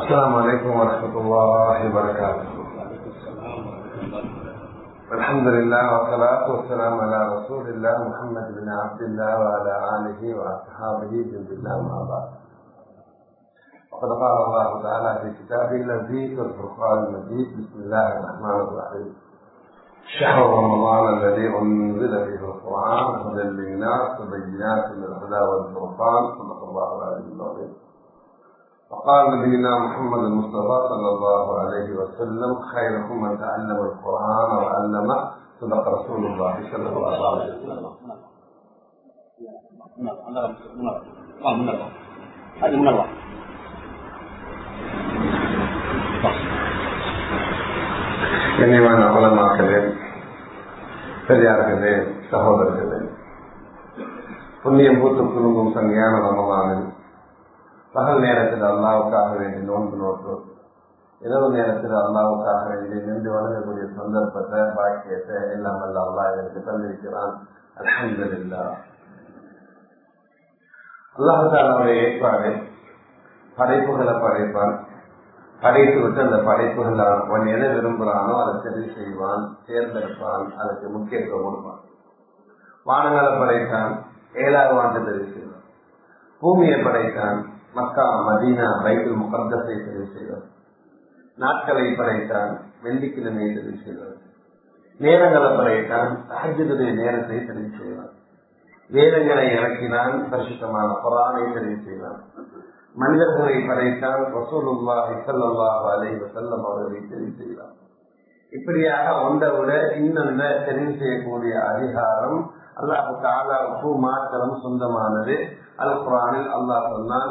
السلام عليكم ورحمة الله وبركاته الحمد لله والصلاة والسلام على رسول الله محمد بن عبد الله وعلى آله وأصحابه جند الله ما بعد وقد قال الله تعالى في كتابه الذي والفرقان المجيد بسم الله الرحمن الرحيم شهر رمضان الذي أنزل فيه القرآن هدى للناس وبينات من الهدى والفرقان صدق الله العلي العظيم وقال نبينا محمد المصطفى صلى الله عليه وسلم خيركم من تعلم القرآن وعلمه صدق رسول الله صلى الله عليه وسلم அது முன்னாள் வா கண்ணியமான உலமாக்களே பெரியார்களே சகோதரர்களே புண்ணியம் பூத்து குழுங்கும் சங்கையான ரமலானில் பகல் நேரத்தில் அல்லாவுக்காக வேண்டி நோன்பு நோட்டு இரவு நேரத்தில் அல்லாவுக்காக வேண்டி நின்று வழங்கக்கூடிய சந்தர்ப்பத்தை பாக்கியத்தை எல்லாம் அல்ல அல்லா எனக்கு தந்திருக்கிறான் அலமதுல்லா அல்லாஹாலுடைய ஏற்பாடு படைப்புகளை படைப்பான் படைத்து விட்டு அந்த படைப்புகள் அவன் எதை விரும்புகிறானோ அதை தெரிவு செய்வான் தேர்ந்தெடுப்பான் அதுக்கு முக்கியத்துவம் கொடுப்பான் வானங்களை படைத்தான் ஏழாவது ஆண்டு தெரிவு செய்வான் பூமியை படைத்தான் மக்கா மதீனா பைபிள் முகந்தத்தை தெரிவு செய்வார் நாட்களை படைத்தான் வெள்ளிக்கிழமையை தெரிவு செய்வார் நேரங்களை படைத்தான் ராஜ்யத்துடைய நேரத்தை தெரிவு செய்வார் வேதங்களை இறக்கினான் பரிசுத்தமான புறானை தெரிவு செய்வான் மனிதர்களை படைத்தான் ரசூலுல்லாஹி ஸல்லல்லாஹு அலைஹி வஸல்லம் அவர்களை தெரிவு செய்வார் இப்படியாக ஒன்றை விட இன்னொன்ன தெரிவு செய்யக்கூடிய அதிகாரம் அல்லாஹு தாலாவுக்கு மாத்திரம் சொந்தமானது அல் குரானில் அல்லாஹ் சொன்னான்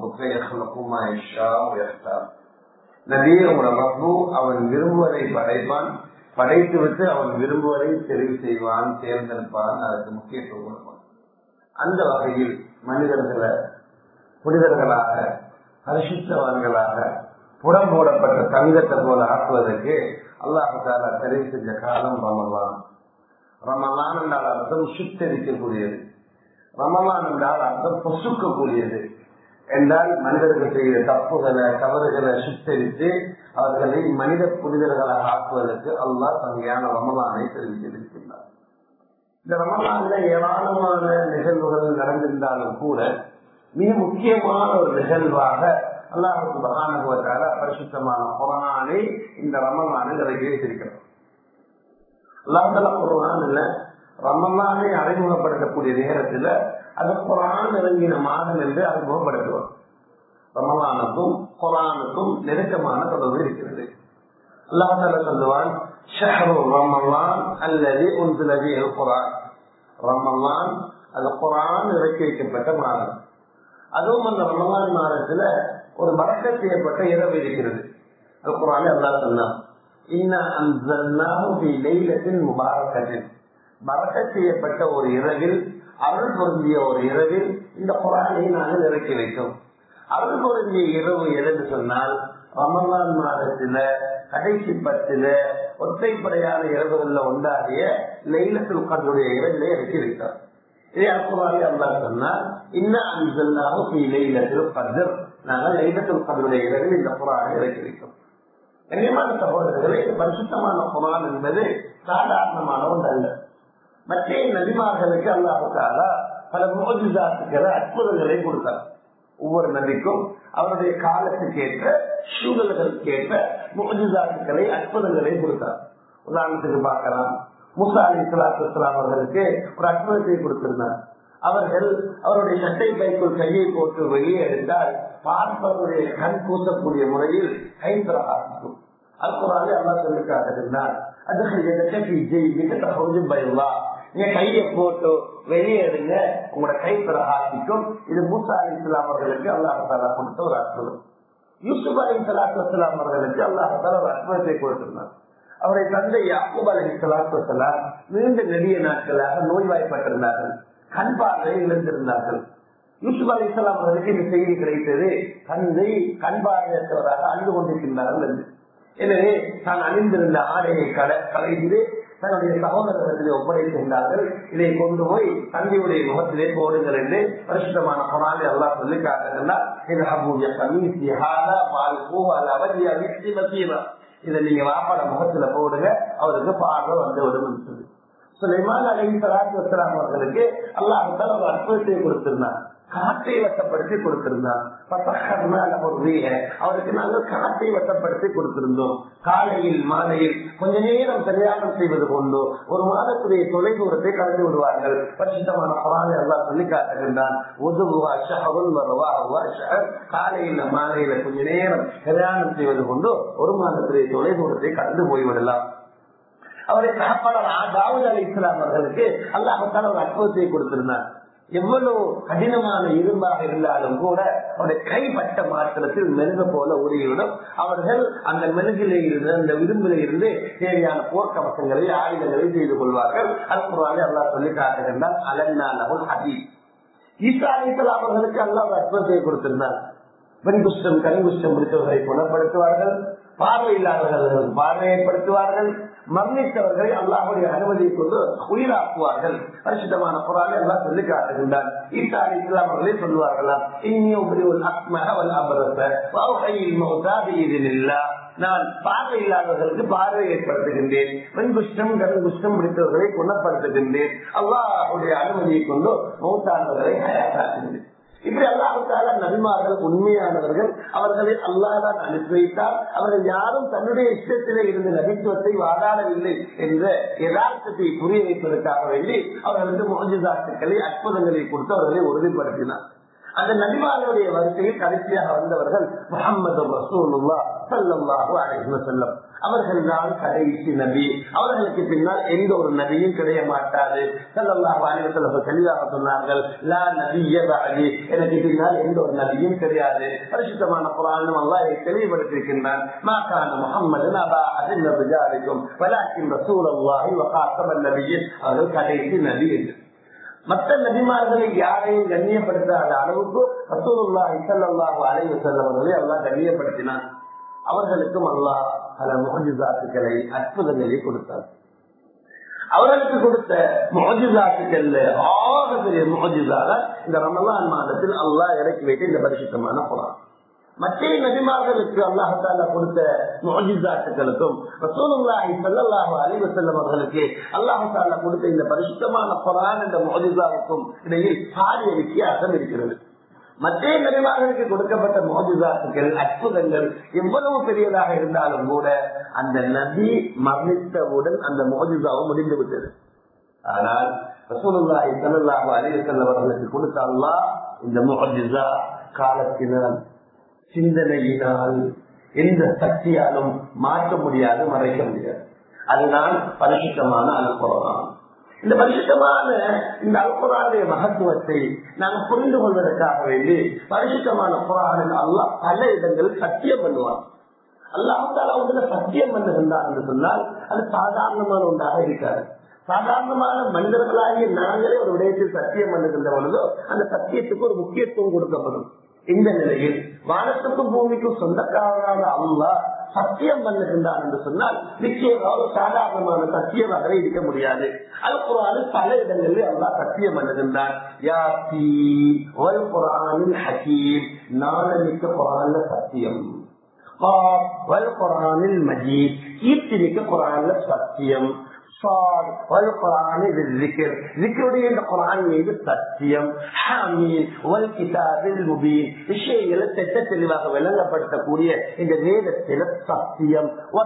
நபியே உங்களோட ரப்பு அவன் விரும்புவதை படைப்பான் படைத்து விட்டு அவன் விரும்புவதை தெரிவு செய்வான் தேர்ந்தெடுப்பான் அதற்கு முக்கியத்துவம் கொடுப்பான் அந்த வகையில் மனிதர்களை புனிதர்களாக பரிசுத்தவான்களாக புடம் போடப்பட்ட தங்கத்தை போல ஆக்குவதற்கு அல்லாஹு தாலா தெரிவு செஞ்ச காலம் ரமலான் ரமலான் என்றால் அர்த்தம் சுத்தரிக்கக்கூடியது ரமலான் என்றால் அர்த்தம் பொசுக்கக்கூடியது என்றால் மனிதர்கள் செய்த தப்புகளை தவறுகளை சுத்தரித்து அவர்களை மனித புனிதர்களாக ஆக்குவதற்கு அல்லாஹ் தங்கையான ரமலானை தெரிவித்திருக்கின்றார் இந்த ரமலான்ல ஏராளமான நிகழ்வுகள் நடந்திருந்தாலும் கூட மிக முக்கியமான ஒரு நிகழ்வாக அல்லாஹுக்கு மகானுவத்தால பரிசுத்தமான குரானை இந்த ரமலானில் இறக்கி வைத்திருக்கிறோம் அல்லாஹால குரான் இல்ல ரமலானை அறிமுகப்படுத்தக்கூடிய நேரத்தில் அது குரான் இறங்கின மாதம் என்று அறிமுகப்படுத்துவோம் ரமலானுக்கும் குரானுக்கும் நெருக்கமான தொடர்பு இருக்கிறது அல்லாஹால சொல்லுவான் ஷஹரு ரமலான் அல்லது உன்சிலவி குரான் ரமலான் அது குரான் இறக்கி வைக்கப்பட்ட மாதம் அதுவும் அந்த ரமலான் மாதத்துல ஒரு மறக்க செய்யப்பட்ட இரவு இருக்கிறது அது குரான் அல்லா சொன்னான் மறக்க செய்யப்பட்ட ஒரு இரவில் அருள் பொருந்திய ஒரு இரவில் இந்த குரானை நாங்கள் இறக்கி வைத்தோம் அருள் பொருந்திய இரவு எதுன்னு சொன்னால் ரமலான் மாதத்துல கடைசி பத்துல ஒற்றைப்படையான இரவுகள்ல உண்டாகிய லைலத்தில் கண்ணுடைய இரவிலே இறக்கி வைத்தார் இதே அல்குரானி அல்லா சொன்னால் இன்னும் அன்சல்லாக லைலத்தில் கதர் நாங்கள் லைலத்தில் கதருடைய இரவில் இந்த குரானை இறக்கி வைத்தோம் கண்ணியமான சகோதரர்களே பரிசுத்தமான குரான் என்பது சாதாரணமான ஒன்று அல்ல மற்ற நபிமார்களுக்கு அல்லாஹால பல மோஜிதாத்துக்களை அற்புதங்களை கொடுத்தார் ஒவ்வொரு நபிக்கும் அவருடைய காலத்துக்கு ஏற்ற சூழல்களுக்கு ஏற்ற மோஜிதாத்துக்களை அற்புதங்களை கொடுத்தார் உதாரணத்துக்கு பார்க்கலாம் முசா அலி சலாத்துலாம் அவர்களுக்கு ஒரு அற்புதத்தை கொடுத்திருந்தார் அவர்கள் அவருடைய சட்டை பைக்குள் கையை போட்டு வெளியே எடுத்தால் பார்ப்பவருடைய கண் பூசக்கூடிய முறையில் கை பிரகாசிக்கும் அல்குறாலே அல்லா சொல்லி காட்டிருந்தார் நீங்க கையை போட்டு வெளியே எடுங்க உங்களோட கை பிரகாசிக்கும் இது மூசா அலி இஸ்லாம் அவர்களுக்கு அல்லாஹாலா கொடுத்த ஒரு அற்புதம் யூசுப் அலி சலாத்து வலாம் அவர்களுக்கு அல்லாஹாலா ஒரு அற்புதத்தை கொடுத்திருந்தார் அவருடைய தந்தை யாக்கூப் அலி சலாத்து வலாம் நீண்ட நெடிய நாட்களாக நோய்வாய்ப்பட்டிருந்தார்கள் கண் பார்வை இழந்திருந்தார்கள் யூசுப் அலி இஸ்லாம் அவர்களுக்கு இந்த செய்தி கிடைத்தது தந்தை கண் பார்வையற்றவராக அழுது கொண்டிருக்கின்றார்கள் என்று எனவே தான் அணிந்திருந்த ஆடையை கலைந்து தன்னுடைய சகோதரர்களிலே ஒப்படைக்கின்றார்கள் இதை கொண்டு போய் தந்தையுடைய முகத்திலே போடுங்கள் என்று பரிசுத்தமான குரானை எல்லாம் சொல்லி காட்டுகின்றார் இதை நீங்க வாப்பாட முகத்துல போடுங்க அவருக்கு பார்வை வந்து விடும் சொல்லி சுலைமான் அலி சலாத்து வசலாம் அவர்களுக்கு அல்லாஹால ஒரு அற்புதத்தை கொடுத்திருந்தார் காற்றை வசப்படுத்தி கொடுத்திருந்தார் அவருக்கு நாங்கள் காற்றை வசப்படுத்தி கொடுத்திருந்தோம் காலையில் மாலையில் கொஞ்ச நேரம் பிரயாணம் செய்வது கொண்டு ஒரு மாதத்துடைய தொலை தூரத்தை கடந்து விடுவார்கள் பரிசுத்தமான குரானை எல்லாம் சொல்லி காட்டுகின்றான் காலையில மாலையில கொஞ்ச நேரம் பிரயாணம் செய்வது கொண்டு ஒரு மாதத்துடைய தொலை தூரத்தை கடந்து போய்விடலாம் அவரை தகப்பனர் தாவூத் அலி இஸ்லாம் அவர்களுக்கு அல்லாஹால ஒரு அற்புதத்தை கொடுத்திருந்தார் எவ்வளவு கடினமான இரும்பாக இருந்தாலும் கூட அவருடைய கைப்பட்ட மாத்திரத்தில் மெழுக போல உரியுடன் அவர்கள் அந்த மெழுகிலே இருந்து அந்த விரும்பில இருந்து தேவையான போர்க்கவசங்களை ஆயுதங்களை செய்து கொள்வார்கள் அதுக்குறாலே அல்லா சொல்லி காட்டுகின்றால் அலன்னாலகுல் ஹபீப் ஈசா அலிசலா அவர்களுக்கு அல்லா ஒரு அற்புதத்தை கொடுத்திருந்தார் வெண்குஷ்டம் கனிகுஷ்டம் பிடித்தவர்களை குணப்படுத்துவார்கள் பார்வை இல்லாதவர்கள் பார்வை ஏற்படுத்துவார்கள் மரணித்தவர்களை அல்லாஹுடைய அனுமதியை கொண்டு உயிராக்குவார்கள் பரிசுத்தமான குரானை எல்லாம் சொல்லி காட்டுகின்றார் ஈசா அலி இஸ்லாம் அவர்களே சொல்லுவார்களாம் இன்னும் அக்மகவல் அபரச நான் பார்வை இல்லாதவர்களுக்கு பார்வை ஏற்படுத்துகின்றேன் வெண்குஷ்டம் கருங்குஷ்டம் பிடித்தவர்களை குணப்படுத்துகின்றேன் அல்லாஹுடைய அனுமதியை கொண்டு மௌத்தானவர்களை ஹயாத்தாக்குகின்றேன் இப்படி அல்லாஹால நபிமார்கள் உண்மையானவர்கள் அவர்களை அல்லாதான் அனுப்பி வைத்தால் அவர்கள் யாரும் தன்னுடைய இஷ்டத்திலே இருந்த நபித்துவத்தை வாதாடவில்லை என்ற யதார்த்தத்தை புரிய வைப்பதற்காக வேண்டி அவர்களுக்கு மோஜிதாத்துக்களை அற்புதங்களை கொடுத்து அவர்களை உறுதிப்படுத்தினார் அந்த நபிமார்களுடைய வரிசையில் கடைசியாக வந்தவர்கள் முகமது ரசூலுல்லா சல்லாஹூ அலைஹி வஸல்லம் அவர்கள் தான் கடைசி நபி அவர்களுக்கு பின்னால் எந்த ஒரு நபியும் கிடைய மாட்டாது சல்லாஹூ அலைஹி வஸல்லம் தெளிவாக சொன்னார்கள் லா நபிய பஅதி எனக்கு பின்னால் எந்த ஒரு நபியும் கிடையாது பரிசுத்தமான குர்ஆனும் அல்லாஹ் இதை தெளிவுபடுத்தியிருக்கின்றான் மா கான முஹம்மது நபா அதில் ரிஜாலிக்கும் வலாக்கின் ரசூலுல்லாஹி வ காத்தமன் நபியின் அவர்கள் கடைசி நபி என்று மற்ற நபிமார்களை யாரையும் கண்ணியப்படுத்தாத அளவுக்கு ரசூலுல்லா இசல்லாஹு அலைவு செல்லவர்களை எல்லாம் கண்ணியப்படுத்தினான் அவர்களுக்கும் அல்லாஹ் பல முகஜிதாத்துக்களை அற்புதங்களை கொடுத்தார் அவர்களுக்கு கொடுத்த முகஜிதாத்துக்கள்ல ஆக பெரிய முகஜிதாக இந்த ரமலான் மாதத்தில் அல்லாஹ் இறக்கி வைத்து இந்த பரிசுத்தமான புறான் மற்ற நபிமார்களுக்கு அல்லாஹால கொடுத்த மோஜிதாட்டுகளுக்கும் ரசூலுல்லாஹி ஸல்லல்லாஹு அலைஹி வஸல்லம் அவர்களுக்கு அல்லாஹால கொடுத்த இந்த பரிசுத்தமான குர்ஆன் என்ற மோஜிதாவுக்கும் இடையில் பாரிய வித்தியாசம் இருக்கிறது மற்ற நபிமார்களுக்கு கொடுக்கப்பட்ட மோஜிதாத்துகள் அற்புதங்கள் எவ்வளவு பெரியதாக இருந்தாலும் கூட அந்த நபி மரணித்தவுடன் அந்த மோஜிதாவும் முடிந்து விட்டது ஆனால் ரசூலுல்லாஹி ஸல்லல்லாஹு அலைஹி வஸல்லம் அவர்களுக்கு கொடுத்த அல்லாஹ் இந்த முஹஜிசா காலத்தினால் சிந்தனையினால் எந்த சக்தியாலும் மாற்ற முடியாது மறைக்க முடியாது அதுதான் பரிசுத்தமான அல்குரான் இந்த பரிசுத்தமான இந்த அல்குரானுடைய மகத்துவத்தை நாம் புரிந்து கொள்வதற்காக வேண்டி பரிசுத்தமான குரானில் அல்லாஹ் பல இடங்களில் சத்தியம் பண்ணுவான் அல்லாஹால ஒன்றுல சத்தியம் பண்ணுகின்றார் என்று சொன்னால் அது சாதாரணமான ஒன்றாக இருக்காது சாதாரணமான மனிதர்களாகிய நாங்களே ஒரு விடயத்தில் சத்தியம் பண்ணுகின்ற பொழுதோ அந்த சத்தியத்துக்கு ஒரு முக்கியத்துவம் கொடுக்கப்படும் இந்த நிலையில் வானத்துக்கும் பூமிக்கும் சொந்தக்காரரான அல்லா சத்தியம் பண்ணுகின்றார் என்று சொன்னால் நிச்சயமாக ஒரு சாதாரணமான சத்தியமாக இருக்க முடியாது அது குரானில் பல இடங்களில் அல்லா சத்தியம் பண்ணுகின்றான் யாசி ஒரு குரானில் ஹக்கீம் நாளமிக்க குரான்ல சத்தியம் குரானில் மஜீத் கீர்த்தி மிக்க குரான்ல சத்தியம் தெளிவாக விளங்கப்படுத்தக்கூடிய இந்த வேதத்தில சத்தியம்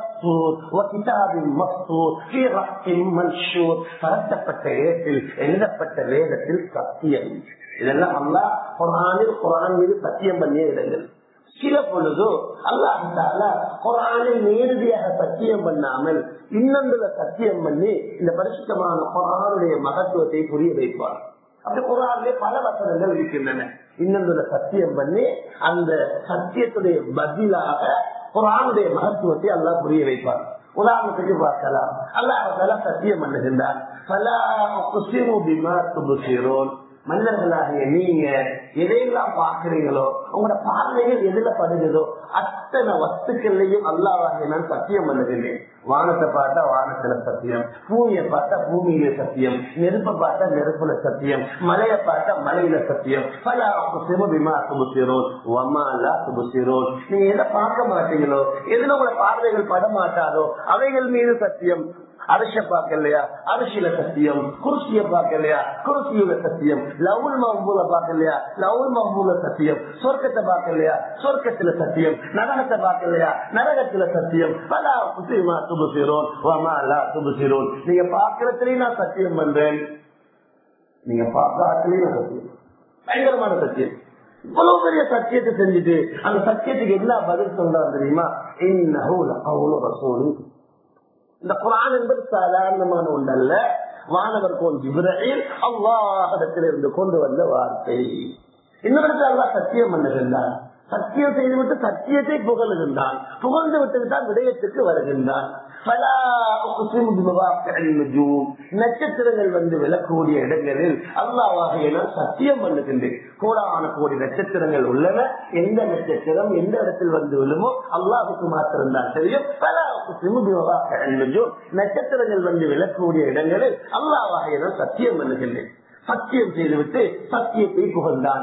பரத்தப்பட்ட இடத்தில் எழுதப்பட்ட வேதத்தில் சத்தியம் இதெல்லாம் அல்லா குரானில் குரான் மீது சத்தியம் பண்ணிய இடங்கள் சில பொழுதோ அல்லாஹால குரானில் நேரடியாக சத்தியம் பண்ணாமல் இன்னொன்றுல சத்தியம் பண்ணி இந்த பரிசுத்தமான குரானுடைய மகத்துவத்தை புரிய வைப்பார் அப்படி குரானிலே பல வசனங்கள் இருக்கின்றன இன்னொன்றுல சத்தியம் பண்ணி அந்த சத்தியத்துடைய பதிலாக குரானுடைய மகத்துவத்தை அல்லாஹ் புரிய வைப்பார் உதாரணத்துக்கு பார்க்கலாம் அல்லாஹால சத்தியம் பண்ணுகின்றார் பல மனிதர்களாகிய நீங்க எதையெல்லாம் பாக்குறீங்களோ உங்களோட பார்வைகள் எதுல படுகிறதோ அத்தனை வஸ்துக்கள்லையும் அல்லாவாகிய நான் சத்தியம் பண்ணுகிறேன் வானத்தை பார்த்தா வானத்துல சத்தியம் பூமியை பார்த்தா பூமியில சத்தியம் நெருப்பை பார்த்தா நெருப்புல சத்தியம் மலையை பார்த்தா மலையில சத்தியம் பல சிவபிமா சுபுசிரோன் வமாலா சுபுசிரோன் நீங்க எதை பார்க்க மாட்டீங்களோ எதுல உங்களோட பார்வைகள் பட மாட்டாதோ அவைகள் மீது சத்தியம் அரிச பார்க்கலையா அரிசியில சத்தியம் குருசிய பார்க்கலையா குருசியில சத்தியம் லவுல் மஹபூல பார்க்கலையா லவுல் மஹபூல சத்தியம் சொர்க்கத்தை பார்க்கலையா சொர்க்கத்துல சத்தியம் நரகத்தை பார்க்கலையா நரகத்துல சத்தியம் பல குசிமா சுபுசிரோன் வமாலா சுபுசிரோன் நீங்க பார்க்கறதுலயும் நான் சத்தியம் பண்றேன் நீங்க பார்க்காதலையும் நான் சத்தியம் பயங்கரமான சத்தியம் இவ்வளவு பெரிய சத்தியத்தை செஞ்சுட்டு அந்த சத்தியத்துக்கு என்ன பதில் சொல்றாரு தெரியுமா இன்னும் ரசோலு இந்த குரான் என்பது சாதாரணமான ஒன்றல்ல வானவர் கோன் ஜிப்ரஹீல் அல்லாஹிடத்திலிருந்து கொண்டு வந்த வார்த்தை இன்னொரு அல்லா சத்தியம் பண்ணுகின்றான் சத்தியம் செய்துவிட்டு சத்தியத்தை புகழுகின்றான் புகழ்ந்து விட்டு விட்டால் விடயத்துக்கு வருகின்றான் நட்சத்திரங்கள் வந்து விழக்கூடிய இடங்களில் அல்லாவாக நான் சத்தியம் பண்ணுகின்றேன் கோடான கோடி நட்சத்திரங்கள் உள்ளன எந்த நட்சத்திரம் எந்த இடத்தில் வந்து விழுமோ அல்லாவுக்கு மாத்திரம்தான் தெரியும் பல நட்சத்திரங்கள் வந்து விழக்கூடிய இடங்களில் அல்லாவாக நான் சத்தியம் பண்ணுகின்றேன் சத்தியம் செய்துவிட்டு சத்தியத்தை புகழ்ந்தான்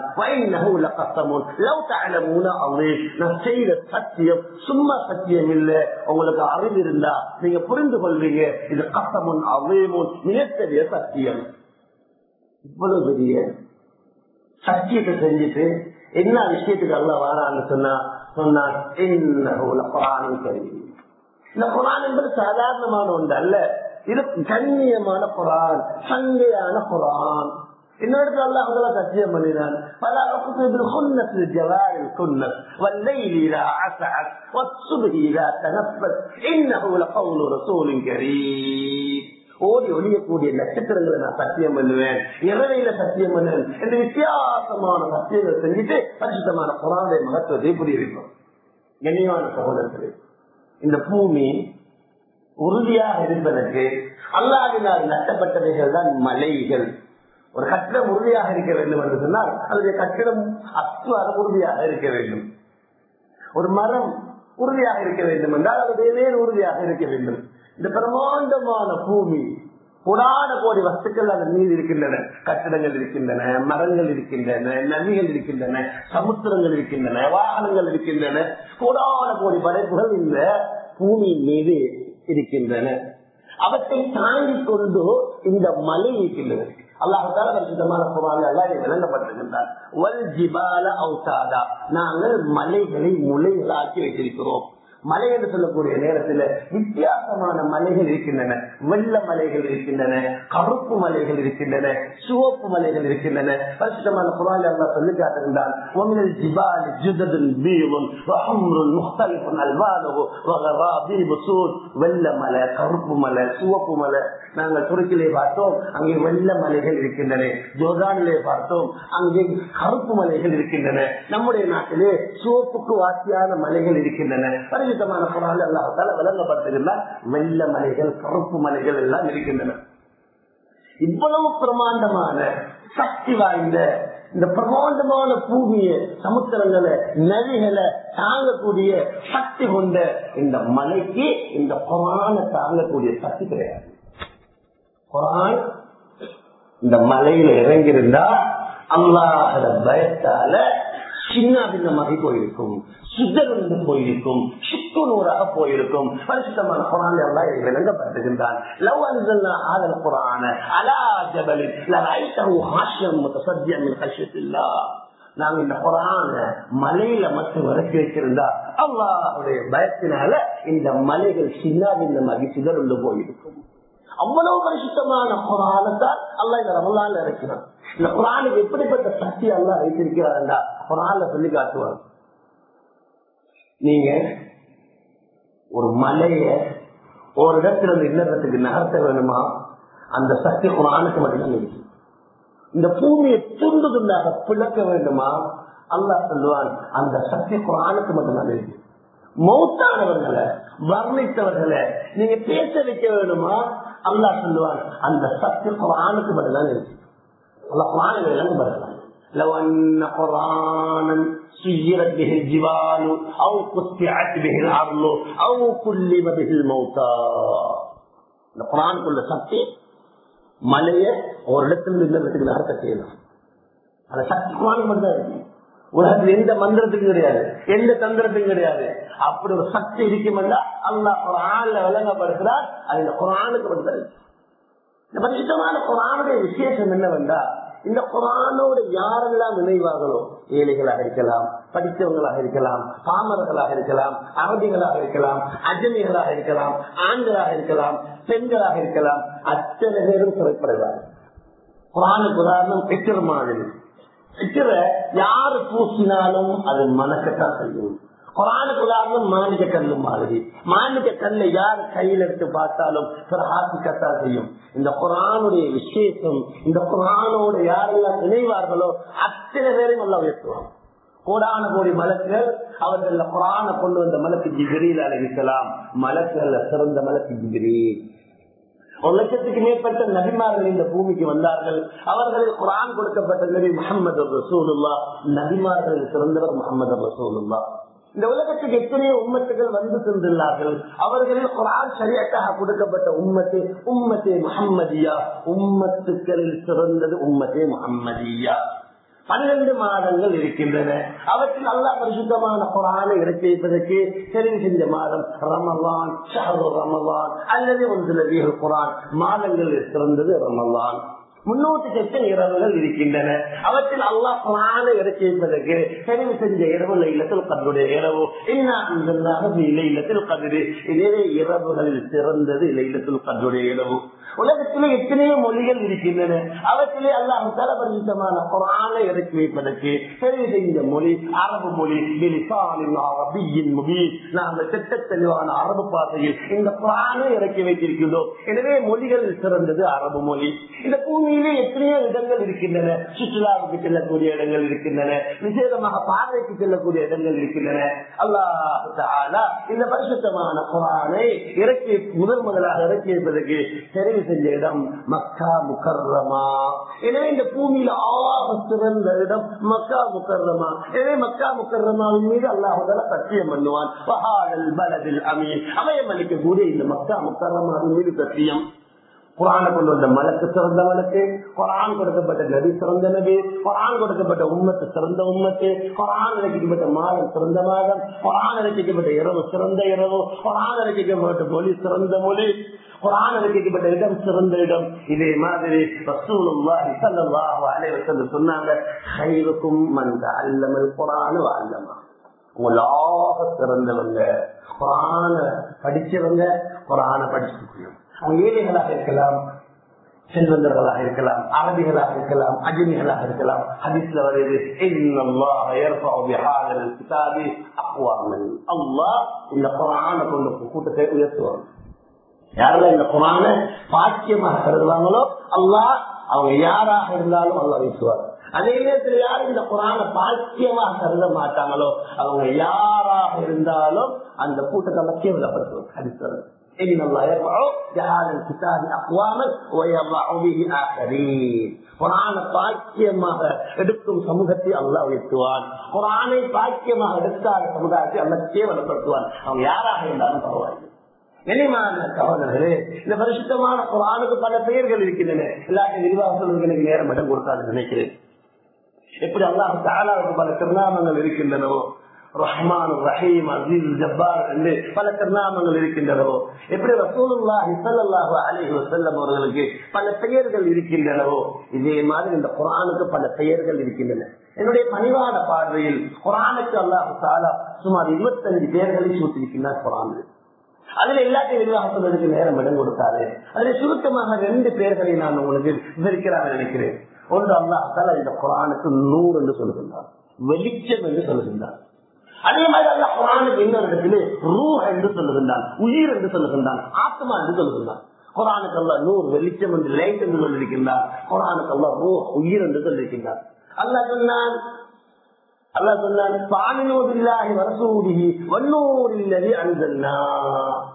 நான் செய்த சத்தியம் சும்மா சத்தியம் இல்ல உங்களுக்கு அறிவு இருந்தா நீங்க புரிந்து கொள்வீங்க இது கசமுன் அவையமும் மிகப்பெரிய சத்தியம் இவ்வளவு பெரிய சத்தியத்தை செஞ்சுட்டு என்ன விஷயத்துக்கு அல்ல வாரான்னு சொன்னா சொன்னான் என்ன குரானும் கருவி இந்த குரான் என்பது சாதாரணமான ஒன்று அல்ல இது கண்ணியமான குரான் சங்கையான குரான் இன்னொரு அல்லாஹ் சத்தியம் பண்ணினான் பல الخنس الجوار الكنس والليل إذا عسعس والصبح إذا تنفس إنه لقول رسول كريم ஓடி ஒழியக்கூடிய நட்சத்திரங்களை நான் சத்தியம் பண்ணுவேன் இரவையில சத்தியம் பண்ணுவேன் என்று வித்தியாசமான சத்தியங்களை செஞ்சுட்டு பரிசுத்தமான குரானுடைய மகத்துவத்தை புரியிருக்கோம் கண்ணியமான சகோதரர்களே இந்த பூமி உறுதியாக இருப்பதற்கு அல்லாவினால் நட்டப்பட்டவைகள் தான் மலைகள் ஒரு கட்டிடம் உறுதியாக இருக்க வேண்டும் என்று சொன்னால் அதனுடைய கட்டிடம் அஸ்வாரம் உறுதியாக இருக்க வேண்டும் ஒரு மரம் உறுதியாக இருக்க வேண்டும் என்றால் அதனுடைய வேறு உறுதியாக இருக்க வேண்டும் இந்த பிரமாண்டமான பூமி புராண கோடி வஸ்துக்கள் அதன் மீது இருக்கின்றன கட்டிடங்கள் இருக்கின்றன மரங்கள் இருக்கின்றன நதிகள் இருக்கின்றன சமுத்திரங்கள் இருக்கின்றன வாகனங்கள் இருக்கின்றன புராண கோடி படைப்புகள் இந்த பூமியின் மீது இருக்கின்றன அவற்றை தாங்கிக் கொண்டு இந்த மலை இருக்கின்றது அல்லாஹால பரிசுத்தமான குரான் எல்லாம் விளங்கப்பட்டிருக்கின்றார் நாங்கள் மலைகளை முளைகளாக்கி வைத்திருக்கிறோம் மலை என்று சொல்லக்கூடிய நேரத்தில் வித்தியாசமான மலைகள் இருக்கின்றன வெள்ள மலைகள் இருக்கின்றன கருப்பு மலைகள் இருக்கின்றன சிவப்பு மலைகள் இருக்கின்றன பரிசுத்தமான குரான் எல்லாம் சொல்லி காட்டுகின்றான் வெள்ள மலை கருப்பு மலை சிவப்பு மலை நாங்கள் துருக்கிலே பார்த்தோம் அங்கே வெள்ள மலைகள் இருக்கின்றன ஜோர்டானிலே பார்த்தோம் அங்கே கருப்பு மலைகள் இருக்கின்றன நம்முடைய நாட்டிலே சிவப்புக்கு வாசியான மலைகள் இருக்கின்றன பரிசுத்தமான குரான் அல்லாஹால விளங்கப்படுத்துகின்றார் வெள்ள மலைகள் கருப்பு மலைகள் எல்லாம் இருக்கின்றன இவ்வளவு பிரமாண்டமான சக்தி வாய்ந்த இந்த பிரமாண்டமான பூமிய சமுத்திரங்களை நதிகளை தாங்கக்கூடிய சக்தி கொண்ட இந்த மலைக்கு இந்த குரான தாங்கக்கூடிய சக்தி கிடையாது குரான் இந்த மலையில இறங்கியிருந்தா அல்லாஹர பயத்தால சின்ன பின்னமாகி போயிருக்கும் சுத்தருந்து போயிருக்கும் சுக்குநூறாக போயிருக்கும் பரிசுத்தமான குரான் எல்லாம் விளங்கப்பட்டிருக்கின்றான் லவ் அன்சல்னா ஆதல் குரான அலா ஜபலில் லரைத்தஹு ஹாஷியம் முத்தசத்தியம் மின் கஷ்யத்தில்லா நாங்க இந்த குரான மலையில மட்டும் இறக்கி வச்சிருந்தா அல்லாஹுடைய பயத்தினால இந்த மலைகள் சின்ன பின்னமாகி சிதறுண்டு போயிருக்கும் அவ்வளவு பரிசுத்தமான குரானத்தான் அல்லா இந்த ரமலான் இறக்கிறான் இந்த குரானுக்கு எப்படிப்பட்ட சக்தி அல்லா வைத்திருக்கிறாருண்டா குரான்ல சொல்லி காட்டுவாங்க நீங்க ஒரு மலைய ஒரு இடத்துல இருந்து இன்னொரு நகர்த்த வேணுமா அந்த சக்தி குரானுக்கு மட்டும்தான் இருக்கு இந்த பூமியை துண்டு துண்டாக பிளக்க வேண்டுமா அல்லா சொல்லுவான் அந்த சக்தி குரானுக்கு மட்டும்தான் இருக்கு மௌத்தானவர்களை வர்ணித்தவர்களை நீங்க பேச வைக்க வேணுமா அல்லா சொல்லுவான் அந்த சக்தி குரானுக்கு மட்டும்தான் இருக்கு الله قرآن விளங்க படுத்தலாம் لو أن قرآنا سيرت به الجبال أو قطعت به الأرض أو كلم به الموتى இந்த குரானுக்குள்ள சக்தி மலைய ஒரு இடத்துல இன்னொரு இடத்துக்கு நகர்த்த செய்யலாம் அந்த சக்தி குரானுக்கு மட்டும் தான் இருக்கு உலகத்துல எந்த மந்திரத்துக்கும் கிடையாது எந்த தந்திரத்துக்கும் கிடையாது அப்படி ஒரு சக்தி இருக்குமென்றா அல்லாஹ் குரான்ல விளங்கப்படுகிறார் அது இந்த குரானுக்கு மட்டும் தான் இருக்கு இந்த பரிசுத்தமான குரானுடைய விசேஷம் என்னவென்றா இந்த குரானோடு யாரெல்லாம் நினைவார்களோ ஏழைகளாக இருக்கலாம் படித்தவங்களாக இருக்கலாம் பாமரர்களாக இருக்கலாம் அரபிகளாக இருக்கலாம் அஜமிகளாக இருக்கலாம் ஆண்களாக இருக்கலாம் பெண்களாக இருக்கலாம் அத்தனை பேரும் சிறைப்படுவார்கள் குரானுக்கு உதாரணம் பெற்றர் மாதிரி பெற்றர யாரு பூசினாலும் அது மனக்கத்தான் செய்யும் குரானுக்கு உதாரணம் மாணிக்க கல்லு மாதிரி மாணிக்க கல்லை யார் கையில் எடுத்து பார்த்தாலும் பிரகாசிக்கத்தான் செய்யும் இந்த குரானுடைய விசேஷம் இந்த குரானோடு யாரெல்லாம் நினைவார்களோ அத்தனை பேரையும் நல்லா உயர்த்துவாங்க கோடான கோடி மலக்குகள் அவர்கள் குரான கொண்டு வந்த மலக்கு ஜிபிரியில் அழைக்கலாம் மலக்குகள் சிறந்த மலக்கு ஜிபிரி ஒரு லட்சத்துக்கு மேற்பட்ட நபிமார்கள் இந்த பூமிக்கு வந்தார்கள் அவர்களில் குரான் கொடுக்கப்பட்ட நபி முகமது ரசூலுல்லா நபிமார்கள் சிறந்தவர் முகமது ரசூலுல்லா இந்த உலகத்துக்கு எத்தனையோ உம்மத்துகள் வந்து சென்றுள்ளார்கள் அவர்களில் குரான் சரியாக்காக கொடுக்கப்பட்ட உம்மத்து உம்மத்தே முகம்மதியா உம்மத்துக்களில் சிறந்தது உம்மத்தே முகம்மதியா பன்னிரண்டு மாதங்கள் இருக்கின்றன அவற்றில் நல்ல பரிசுத்தமான குரானை இறக்கி வைப்பதற்கு தெரிவு செஞ்ச மாதம் ரமலான் ஷஹரு ரமலான் அல்லது ஒன்று வீரர் குரான் மாதங்களில் சிறந்தது ரமலான் முன்னூத்தி எத்தனை இரவுகள் இருக்கின்றன அவற்றில் அல்லாஹ் குரானை இறக்கி வைப்பதற்கு தெரிவு செஞ்ச இரவு இல்லத்தில் கதருடைய இரவு என்ன இல்லத்தில் கதிரு இதே இரவுகளில் சிறந்தது இல்லத்தில் கதருடைய இரவு உலகத்திலே எத்தனையோ மொழிகள் இருக்கின்றன அவற்றிலே அல்லாஹ் தலபரிசுத்தமான குரானை இறக்கி வைப்பதற்கு தெரிவு செய்த மொழி அரபு மொழி நாங்கள் திட்ட தெளிவான அரபு பாதையில் இந்த குரானை இறக்கி வைத்திருக்கின்றோம் எனவே மொழிகளில் சிறந்தது அரபு மொழி இந்த பூமியிலே எத்தனையோ இடங்கள் இருக்கின்றன சுற்றுலாவுக்கு செல்லக்கூடிய இடங்கள் இருக்கின்றன விசேதமாக பார்வைக்கு செல்லக்கூடிய இடங்கள் இருக்கின்றன அல்லாஹ் இந்த பரிசுத்தமான குரானை இறக்கி முதல் முதலாக இறக்கி வைப்பதற்கு தெரிவு செஞ்ச இடம் மக்கா முக்கர்ரமா எனவே இந்த பூமியில ஆக சிறந்த இடம் மக்கா முக்கர்ரமா எனவே மக்கா முக்கர்ரமாவின் மீது அல்லாஹால சத்தியம் பண்ணுவான் பஹாடல் பலதில் அமீன் அமயம் அளிக்கக்கூடிய இந்த மக்கா முக்கர்ரமாவின் மீது சத்தியம் குரான கொண்டு வந்த மலக்கு சிறந்த மலக்கு குரான் கொடுக்கப்பட்ட நபி சிறந்த நபி குரான் கொடுக்கப்பட்ட உம்மத்து சிறந்த உம்மத்து குரான் இறக்கப்பட்ட மாதம் சிறந்த மாதம் குரான் இறக்கப்பட்ட இரவு சிறந்த இரவு குரான் இறக்கப்பட்ட மொழி சிறந்த மொழி குரான் இறக்கப்பட்ட இடம் சிறந்த இடம் இதே மாதிரி ரசூலுல்லாஹி ஸல்லல்லாஹு அலைஹி வஸல்லம் சொன்னாங்க கைருக்கும் மன் அல்லமல் குரான் அல்லமா உங்களாக சிறந்தவங்க குரான படிச்சவங்க குரான படிச்சுக்கணும் அவங்க ஏழைகளாக இருக்கலாம் செல்வந்தர்களாக இருக்கலாம் அரபிகளாக இருக்கலாம் அஜமிகளாக இருக்கலாம் ஹதீஸ்ல வருது அல்லாஹ் இந்த குரான கொண்டு கூட்டத்தை உயர்த்துவாங்க யாரெல்லாம் இந்த குரான பாக்கியமாக கருதுவாங்களோ அல்லாஹ் அவங்க யாராக இருந்தாலும் அல்லா வீசுவார் அதே நேரத்தில் யாரும் இந்த குரான பாக்கியமாக கருத மாட்டாங்களோ அவங்க யாராக இருந்தாலும் அந்த கூட்டத்தை மத்திய விடப்படுத்துவாங்க ஹரிசரன் إن الله يرفع جهال الكتاب أقواما ويضع به آخرين குரான பாக்கியமாக எடுக்கும் சமூகத்தை அல்லாஹ் உயர்த்துவான் குரானை பாக்கியமாக எடுக்காத சமுதாயத்தை அல்ல கேவலப்படுத்துவான் அவங்க யாராக இருந்தாலும் பரவாயில்லை நினைமான சகோதரர்களே இந்த பரிசுத்தமான குரானுக்கு பல பெயர்கள் இருக்கின்றன எல்லாத்தையும் நிர்வாகத்தில் எனக்கு நேரம் இடம் கொடுக்காது நினைக்கிறேன் எப்படி அல்லாஹ் தாலாவுக்கு பல திருநாமங்கள் இருக்கின்றனவோ ரஹ்மான் ரஹீம் அசீஸ் ஜப்பார் என்று பல திருநாமங்கள் இருக்கின்றனவோ எப்படி ரசூலுல்லாஹி ஸல்லல்லாஹு அலைஹி வஸல்லம் அவர்களுக்கு பல பெயர்கள் இருக்கின்றனவோ இதே மாதிரி இந்த குர்ஆனுக்கு பல பெயர்கள் இருக்கின்றன என்னுடைய பணிவான பார்வையில் குர்ஆனுக்கு அல்லாஹ் தஆலா சுமார் 25 பெயர்களை சூட்டியிருக்கிறார் குர்ஆனில் அதுல எல்லாத்தையும் நிர்வாகத்தினருக்கு நேரம் இடம் கொடுத்தாரு அதுல சுருக்கமாக ரெண்டு பேர்களை நான் உங்களுக்கு விவரிக்கிறார் நினைக்கிறேன் ஒன்று அல்லாஹ் தஆலா இந்த குர்ஆனுக்கு நூறு என்று சொல்லுகின்றார் வெளிச்சம் என்று சொல்லுகின்றார் அதே மாதிரி அல்ல குரானுக்கு இன்னொரு இடத்துல ரூ என்று சொல்லுகின்றான் உயிர் என்று சொல்லுகின்றான் ஆத்மா என்று சொல்லுகின்றான் குரானுக்கு அல்ல நூறு வெளிச்சம் என்று லைட் என்று சொல்லியிருக்கின்றார் குரானுக்கு அல்ல ரூ உயிர் என்று சொல்லியிருக்கின்றார் அல்ல சொன்னான் அல்ல சொன்னான் பாலினோதில்லாஹி வரசூடிஹி வன்னூரில்லதி அன்சல்னா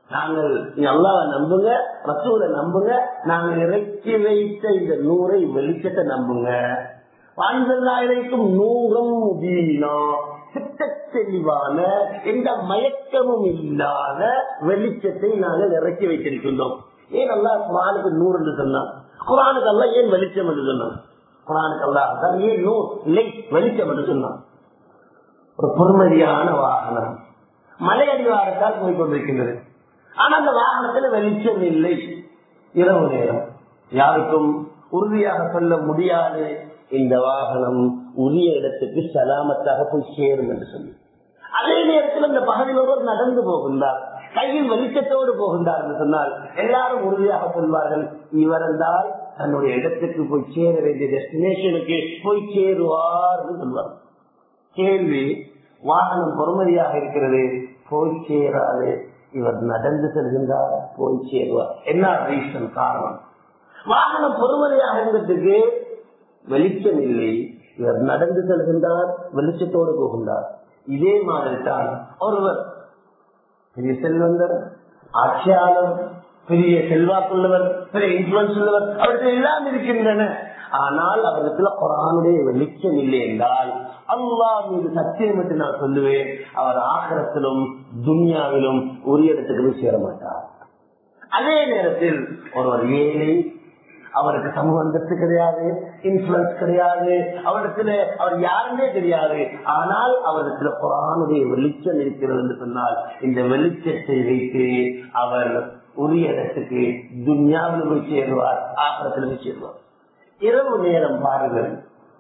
நாங்கள் அல்லாவை நம்புங்க ரசூலை நம்புங்க நாங்கள் இறக்கி வைத்த இந்த நூறை வெளிச்சத்தை நம்புங்க வாழ்ந்தல்லாயிருக்கும் நூறும் வீணா திட்ட தெளிவான எந்த மயக்கமும் இல்லாத வெளிச்சத்தை நாங்கள் இறக்கி வைத்திருக்கின்றோம் ஏன் அல்லா குரானுக்கு நூறு என்று சொன்னான் குரானுக்கு அல்ல ஏன் வெளிச்சம் என்று சொன்னான் குரானுக்கு அல்லா ஏன் நூறு இல்லை வெளிச்சம் என்று சொன்னான் ஒரு பொறுமதியான வாகனம் மலை அடிவாரத்தால் போய் கொண்டிருக்கின்றது ஆனா அந்த வாகனத்தில் வெளிச்சம் இல்லை இரவு நேரம் யாருக்கும் உறுதியாக சொல்ல முடியாது இந்த வாகனம் உரிய இடத்துக்கு சலாமத்தாக போய் சேரும் என்று சொல்லி அதே நேரத்தில் இந்த பகுதியில் ஒருவர் நடந்து போகின்றார் கையில் வெளிச்சத்தோடு போகின்றார் என்று சொன்னால் எல்லாரும் உறுதியாக சொல்வார்கள் இவர் என்றால் தன்னுடைய இடத்துக்கு போய் சேர வேண்டிய டெஸ்டினேஷனுக்கு போய் சேருவார் என்று சொல்வார் கேள்வி வாகனம் பொறுமதியாக இருக்கிறது போய் சேராது இவர் நடந்து செல்கின்றார் போய் சேருவார் என்ன ரீசன் காரணம் வாகனம் பொறுமதியாக இருந்ததுக்கு வெளிச்சம் இல்லை இவர் நடந்து செல்கின்றார் வெளிச்சத்தோடு போகின்றார் இதே மாதிரி தான் ஒருவர் பெரிய செல்வந்தர் ஆட்சியாளர் பெரிய செல்வாக்குள்ளவர் பெரிய இன்ஃபுளுன்ஸ் உள்ளவர் அவர்கள் எல்லாம் இருக்கின்றன ஆனால் அவர்களுக்கு குரானுடைய வெளிச்சம் இல்லை என்றால் அல்லா மீது சத்தியம் என்று நான் சொல்லுவேன் அவர் ஆக்கிரத்திலும் துன்யாவிலும் ஒரு இடத்துக்கு போய் சேர மாட்டார் அதே நேரத்தில் ஒருவர் ஏழை அவருக்கு சமூக அந்தஸ்து கிடையாது இன்ஃபுளுன்ஸ் கிடையாது அவரிடத்துல அவர் யாருமே தெரியாது ஆனால் அவரிடத்துல குரானுடைய வெளிச்சம் இருக்கிறது என்று சொன்னால் இந்த வெளிச்சத்தை வைத்து அவர் உரிய இடத்துக்கு துன்யாவில் போய் சேருவார் ஆக்கிரத்தில் போய் சேருவார் இரவு நேரம் பாருங்கள்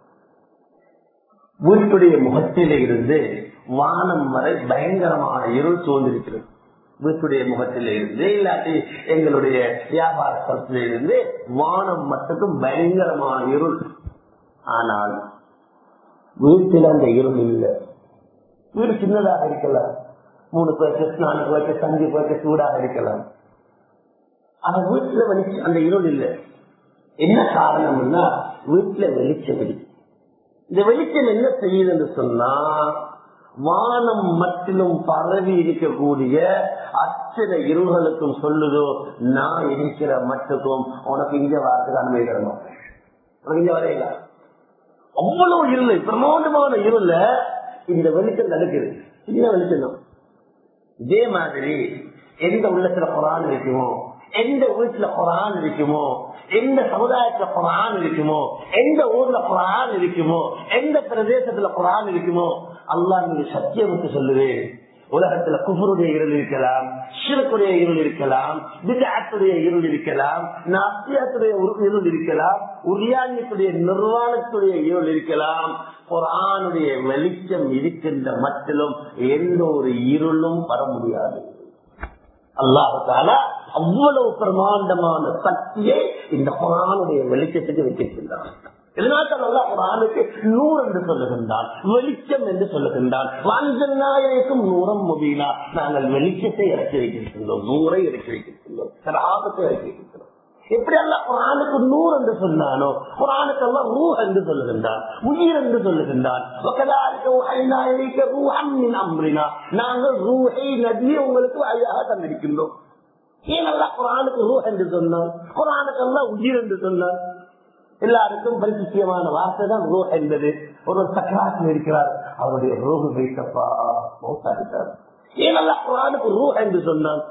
வீட்டுடைய முகத்தில இருந்து வானம் வரை பயங்கரமான இருள் சூழ்ந்திருக்கிறது வீட்டுடைய முகத்தில இருந்து இல்லாட்டி எங்களுடைய வியாபார ஸ்தலத்தில இருந்து வானம் மட்டுக்கும் பயங்கரமான இருள் ஆனால் வீட்டில் அந்த இருள் இல்லை வீடு சின்னதாக இருக்கலாம் மூணு பேருக்கு நாலு பேருக்கு அஞ்சு பேருக்கு சூடாக இருக்கலாம் ஆனா வீட்டுல வெளிச்சம் அந்த இருள் இல்லை என்ன காரணம்னா வீட்டுல வெளிச்சம் இருக்கு இந்த வெளிச்சம் என்ன செய்யுது என்று சொன்னா வானம் மட்டிலும் பரவி இருக்கக்கூடிய அத்தனை இருள்களுக்கும் சொல்லுதோ நான் இருக்கிற மட்டுக்கும் உனக்கு இங்க வாரத்துக்கு அனுமதி தர மாட்டேன் உனக்கு இங்க வரையில அவ்வளவு இருள் பிரமாண்டமான இருள இந்த வெளிச்சம் நடக்குது சின்ன வெளிச்சம் தான் இதே மாதிரி எந்த உள்ளத்துல குரான் இருக்குமோ எந்த வீட்டுல குரான் இருக்குமோ எந்த சமுதாயத்துல குரான் இருக்குமோ எந்த ஊர்ல குரான் இருக்குமோ எந்த பிரதேசத்துல குரான் இருக்குமோ அல்லா நீங்க சத்தியமுக்கு சொல்லுவேன் உலகத்துல குஃபருடைய இருள் இருக்கலாம் சிறுக்குடைய இருள் இருக்கலாம் விஜயத்துடைய இருள் இருக்கலாம் நாத்தியத்துடைய இருள் இருக்கலாம் உரியானியத்துடைய நிர்வாணத்துடைய இருள் இருக்கலாம் குரானுடைய வெளிச்சம் இருக்கின்ற மட்டிலும் எந்த ஒரு இருளும் வர முடியாது அல்லாஹால அவ்வளவு பிரமாண்டமான சக்தியை இந்த குரானுடைய வெளிச்சத்துக்கு வைக்கின்றான் இதனால்தான் அல்லா குரானுக்கு நூறு என்று சொல்லுகின்றான் வெளிச்சம் என்று சொல்லுகின்றான் வாஞ்சநாயகம் நூறம் முபீனா நாங்கள் வெளிச்சத்தை இறக்கி வைக்கின்றோம் நூறை இறக்கி வைக்கின்றோம் ஆபத்தை இறக்கி வைக்கின்றோம் எப்படி அல்ல குரானுக்கு நூறு என்று சொன்னானோ குரானுக்கு எல்லாம் ரூ என்று சொல்லுகின்றான் உயிர் என்று சொல்லுகின்றான் நாங்கள் ரூஹை நதியை உங்களுக்கு வழியாக தந்திருக்கின்றோம் ஏன் அல்ல குரானுக்கு ரூ என்று சொன்னான் குரானுக்கு எல்லாம் உயிர் என்று சொன்னான் எல்லாருக்கும் பரிசுத்தியமான வார்த்தை தான் ரூ என்பது ஒரு சக்கராத்தில் இருக்கிறார் அவருடைய ரோகு வைத்தப்பா மௌத்தாடித்தார் ஏனல்ல குரானுக்கு ரூ என்று சொன்னான்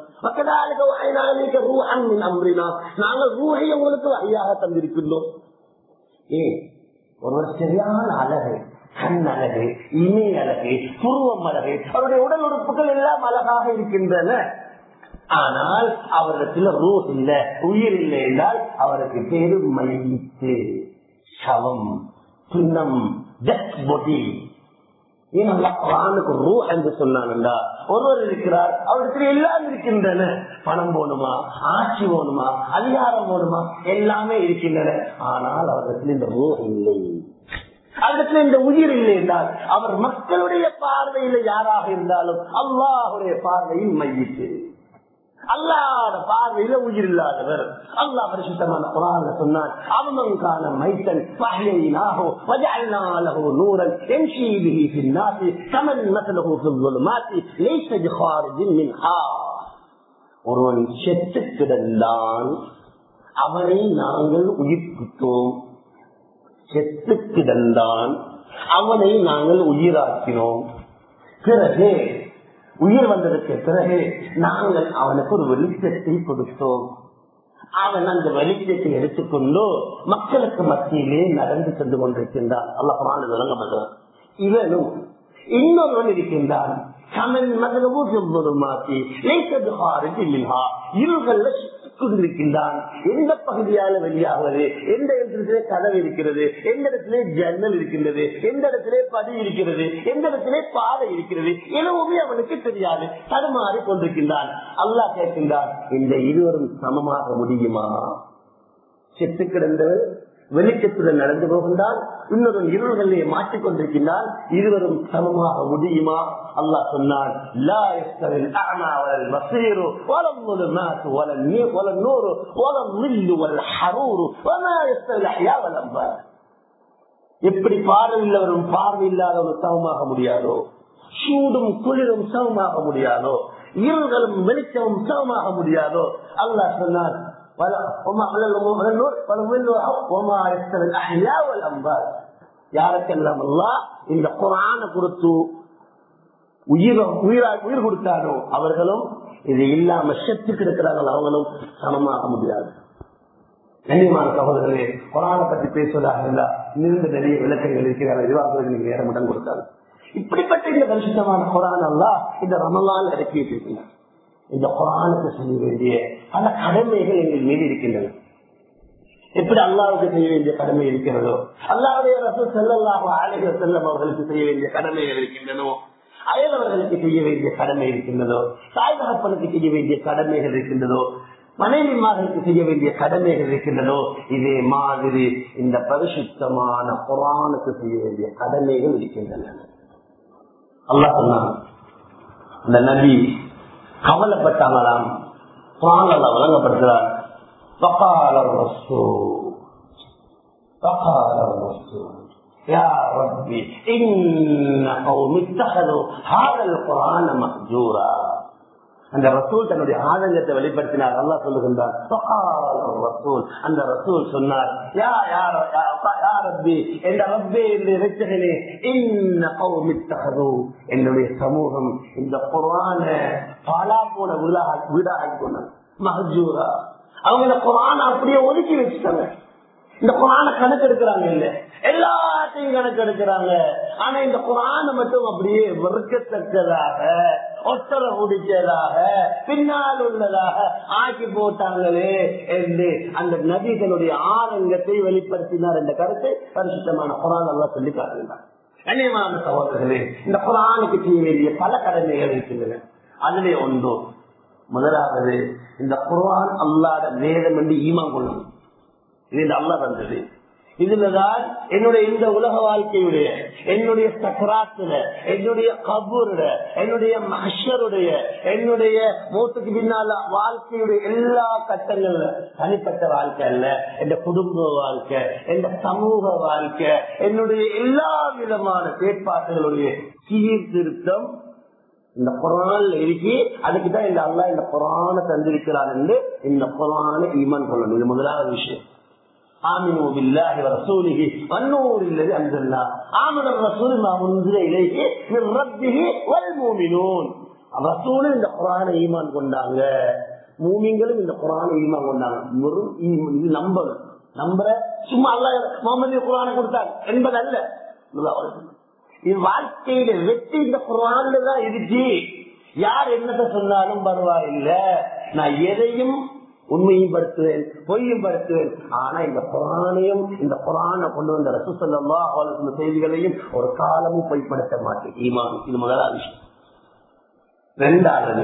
நாங்கள் ரூஹை உங்களுக்கு வழியாக தந்திருக்கின்றோம் ஏ ஒருவர் சரியான அழகு கண் அழகு இணை அழகு புருவம் அழகு அவருடைய உடல் உறுப்புகள் எல்லாம் அழகாக இருக்கின்றன ஆனால் அவரிடத்தில் ரூ இல்ல உயிர் இல்லை என்றால் அவருக்கு பேரு மைத்து சவம் பின்னம் டெத் பொடி ஏனுக்கு ரூ என்று சொன்னான்டா ஒருவர் இருக்கிறார் அவருக்கு எல்லாம் இருக்கின்றன பணம் போகணுமா ஆட்சி போகணுமா அதிகாரம் போகணுமா எல்லாமே இருக்கின்றன ஆனால் அவரிடத்தில் இந்த ரூ இல்லை அவரிடத்தில் இந்த உயிர் இல்லை என்றால் அவர் மக்களுடைய பார்வையில் யாராக இருந்தாலும் அல்லாஹுடைய பார்வையில் மையிட்டு அல்லாத பார்வையில உயிர் இல்லாதவர் அல்லா பரிசுத்தமான குரான் சொன்னான் அவமங்கான மைத்தன் பகையினாகோ வஜாலோ நூரன் எம்ஷி பிஹி في الناس كمن مثله في الظلمات ليس بخارج منها ஒருவன் செத்து கிடந்தான் அவனை நாங்கள் உயிர்ப்பித்தோம் செத்து கிடந்தான் அவனை நாங்கள் உயிராக்கினோம் பிறகு உயிர் வந்ததற்கு பிறகு நாங்கள் அவனுக்கு ஒரு வெளிச்சத்தை கொடுத்தோம் அவன் அந்த வெளிச்சத்தை எடுத்துக்கொண்டு மக்களுக்கு மத்தியிலே நடந்து சென்று கொண்டிருக்கின்றான் அல்லாஹ் விளங்கப்படுறான் இவனும் இன்னொருவன் இருக்கின்றான் கமன் மகனமாக்கி இருகள்ல கொண்டிருக்கின்றான் எந்த பகுதியால வெளியாகிறது எந்த இடத்திலே கதவு இருக்கிறது எந்த இடத்திலே ஜன்னல் இருக்கின்றது எந்த இடத்திலே பதி இருக்கிறது எந்த இடத்திலே பாதை இருக்கிறது எதுவுமே அவனுக்கு தெரியாது தடுமாறி கொண்டிருக்கின்றான் அல்லாஹ் கேட்கின்றான் இந்த இருவரும் சமமாக முடியுமா செத்து கிடந்தவர் வெளிச்சத்துடன் நடந்து போகின்றால் இன்னொரு இருள்களை மாற்றிக் கொண்டிருக்கின்றால் இருவரும் சமமாக முடியுமா அல்லாஹ் சொன்னான் எப்படி பார்வையில்லவரும் பார்வை இல்லாதவரும் சமமாக முடியாதோ சூடும் குளிரும் சமமாக முடியாதோ இருள்களும் வெளிச்சமும் சமமாக முடியாதோ அல்லாஹ் சொன்னார் யாருக்கெல்லாம் இந்த குரான கொடுத்து உயிர் உயிரா உயிர் கொடுத்தாரோ அவர்களும் இது இல்லாம செத்து கிடக்கிறார்கள் அவங்களும் சமமாக முடியாது கண்ணியமான சகோதரர்களே குரான பற்றி பேசுவதாக இருந்தா நீண்ட நிறைய விளக்கங்கள் இருக்கிறார்கள் எதிர்பார்ப்பதற்கு நீங்க நேரம் இடம் கொடுத்தாங்க இப்படிப்பட்ட இந்த பரிசுத்தமான குரான் எல்லாம் இந்த ரமலான் இறக்கி இருக்கிறார் இந்த குரானுக்கு செய்ய வேண்டிய பல கடமைகள் எங்கள் மீது இருக்கின்றன எப்படி அல்லாவுக்கு செய்ய வேண்டிய கடமை இருக்கிறதோ அல்லாவுடைய ரசூ செல்லல்லாக ஆலைகள் செல்லம் அவர்களுக்கு செய்ய வேண்டிய கடமைகள் இருக்கின்றனோ அயலவர்களுக்கு செய்ய வேண்டிய கடமை இருக்கின்றதோ தாய் தகப்பனுக்கு செய்ய வேண்டிய கடமைகள் இருக்கின்றதோ மனைவிமார்களுக்கு செய்ய வேண்டிய கடமைகள் இருக்கின்றனோ இதே மாதிரி இந்த பரிசுத்தமான குரானுக்கு செய்ய வேண்டிய கடமைகள் இருக்கின்றன அல்லா சொன்னான் அந்த நபி கவலைப்பட்டாங்களாம் குரான் வழங்கப்படுகிறார் فقال الرسول فقال الرسول يا ربي إن قوم اتخذوا هذا القرآن مهجورا அந்த ரசூல் தன்னுடைய ஆதங்கத்தை வெளிப்படுத்தினார் அல்லா சொல்லுகின்றார் ரசூல் அந்த ரசூல் சொன்னார் யா யார் ரப்பி என்ற ரப்பே என்று இறைச்சகனே இன்ன கௌமித்தகது என்னுடைய சமூகம் இந்த குரான பாலா போன வீடாக வீடாக கொண்டது மஹஜூரா அவங்க இந்த குரான அப்படியே ஒதுக்கி வச்சுட்டாங்க இந்த குரான கணக்கு எடுக்கிறாங்க இல்ல எல்லாத்தையும் கணக்கு எடுக்கிறாங்க ஆனா இந்த குரான மட்டும் அப்படியே வெறுக்கத்தக்கதாக ஒத்தரை குடிச்சதாக பின்னால் உள்ளதாக ஆக்கி போட்டாங்களே என்று அந்த நபிகளுடைய ஆரங்கத்தை வெளிப்படுத்தினார் என்ற கருத்தை பரிசுத்தமான குரான் எல்லாம் சொல்லி காட்டுகிறார் கண்ணியமான சகோதரர்களே இந்த குரானுக்கு செய்ய வேண்டிய பல கடமைகள் இருக்கின்றன அதிலே ஒன்று முதலாவது இந்த குரான் அல்லாத வேதம் என்று ஈமான் கொள்ளணும் இது அல்லா வந்தது இதுலதான் என்னுடைய இந்த உலக வாழ்க்கையுடைய என்னுடைய சக்கராத்துல என்னுடைய கபூருட என்னுடைய மஷருடைய என்னுடைய மூத்துக்கு பின்னால வாழ்க்கையுடைய எல்லா கட்டங்கள்ல தனிப்பட்ட வாழ்க்கை அல்ல என் குடும்ப வாழ்க்கை என் சமூக வாழ்க்கை என்னுடைய எல்லா விதமான செயற்பாடுகளுடைய சீர்திருத்தம் இந்த குரான்ல இருக்கு அதுக்குதான் இந்த அல்லா இந்த குரான தந்திருக்கிறார் என்று இந்த குரான ஈமான் சொல்லணும் இது முதலாவது விஷயம் آمنوا بالله ورسوله والنور الذي أنزلنا آمن الرسول ما أنزل إليه من ربه والمؤمنون ரசூல் இந்த குரான ஈமான் கொண்டாங்க மூமிங்களும் இந்த குரான ஈமான் கொண்டாங்க வெறும் இது நம்பணும் நம்புற சும்மா அல்ல முகமது குரான கொடுத்தாங்க என்பது அல்ல இது வாழ்க்கையில வெற்றி இந்த குரான்ல தான் இருக்கு யார் என்னத்தை சொன்னாலும் பரவாயில்லை நான் எதையும் உண்மையும் படுத்துவேன் பொய்யும் படுத்துவேன் ஆனா இந்த குரானையும் இந்த குரானை கொண்டு வந்த ரசூசல்லா அவளுக்கு செய்திகளையும் ஒரு காலமும் பொய்ப்படுத்த மாட்டேன் ஈமான் இது முதலாவது விஷயம் ரெண்டாவது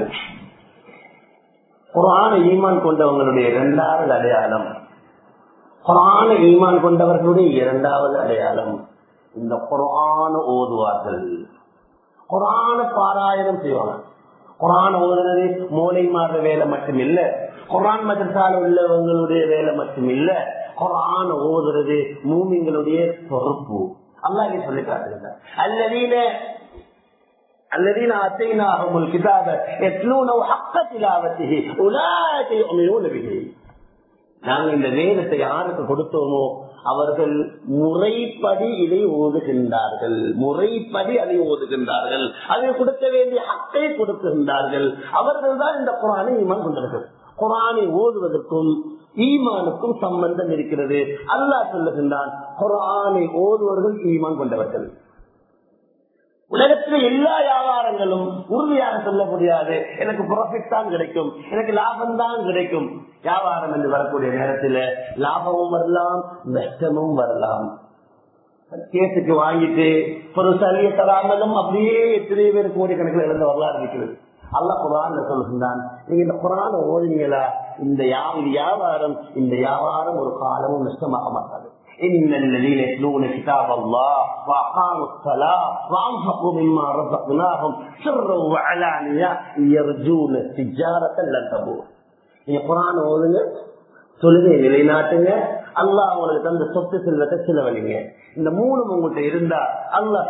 குரான ஈமான் கொண்டவங்களுடைய இரண்டாவது அடையாளம் குரான ஈமான் கொண்டவர்களுடைய இரண்டாவது அடையாளம் இந்த குரான ஓதுவார்கள் குரான பாராயணம் செய்வாங்க குரான் ஓதுறது மூளை மாறுற வேலை மட்டும் இல்ல குரான் மதத்தால் உள்ளவங்களுடைய வேலை மட்டும் இல்ல குரான் ஓதுறது மூமிங்களுடைய பொறுப்பு அல்லாஹ் சொல்லி காட்டுகிறார் அல்லதீன الذين آتيناهم الكتاب يتلونه حق تلاوته أولئك يؤمنون به நாங்கள் இந்த வேதத்தை யாருக்கு கொடுத்தோமோ அவர்கள் முறைப்படி இதை ஓதுகின்றார்கள் முறைப்படி அதை ஓதுகின்றார்கள் அதை கொடுக்க வேண்டிய ஹக்கை கொடுக்கின்றார்கள் அவர்கள் தான் இந்த குரானை ஈமான் கொண்டார்கள் குரானை ஓதுவதற்கும் ஈமானுக்கும் சம்பந்தம் இருக்கிறது அல்லாஹ் சொல்லுகின்றான் குரானை ஓதுவர்கள் ஈமான் கொண்டவர்கள் உலகத்தில் எல்லா வியாபாரங்களும் உறுதியாக சொல்ல முடியாது எனக்கு ப்ராஃபிட் தான் கிடைக்கும் எனக்கு லாபம் தான் கிடைக்கும் வியாபாரம் என்று வரக்கூடிய நேரத்தில் லாபமும் வரலாம் நஷ்டமும் வரலாம் கேஸுக்கு வாங்கிட்டு ஒரு சரிய தராமலும் அப்படியே எத்தனை பேர் கோடிக்கணக்கில் இழந்த வரலாறு இருக்கிறது அல்ல குரான் சொல்லுகின்றான் நீங்க இந்த குரான ஓதுனீங்களா இந்த வியாபாரம் இந்த வியாபாரம் ஒரு காலமும் நஷ்டமாக மாட்டாது إن الذين يتلون كتاب الله وأقاموا الصلاة وأنفقوا مما رزقناهم سرا وعلانية يرجون تجارة لن تبور நீங்க குரான் ஓதுங்க தொழுகை நிலைநாட்டுங்க அல்லாஹ் உங்களுக்கு தந்த சொத்து செல்வத்தை செலவழிங்க இந்த மூணு உங்கள்கிட்ட இருந்தா அல்லாஹ்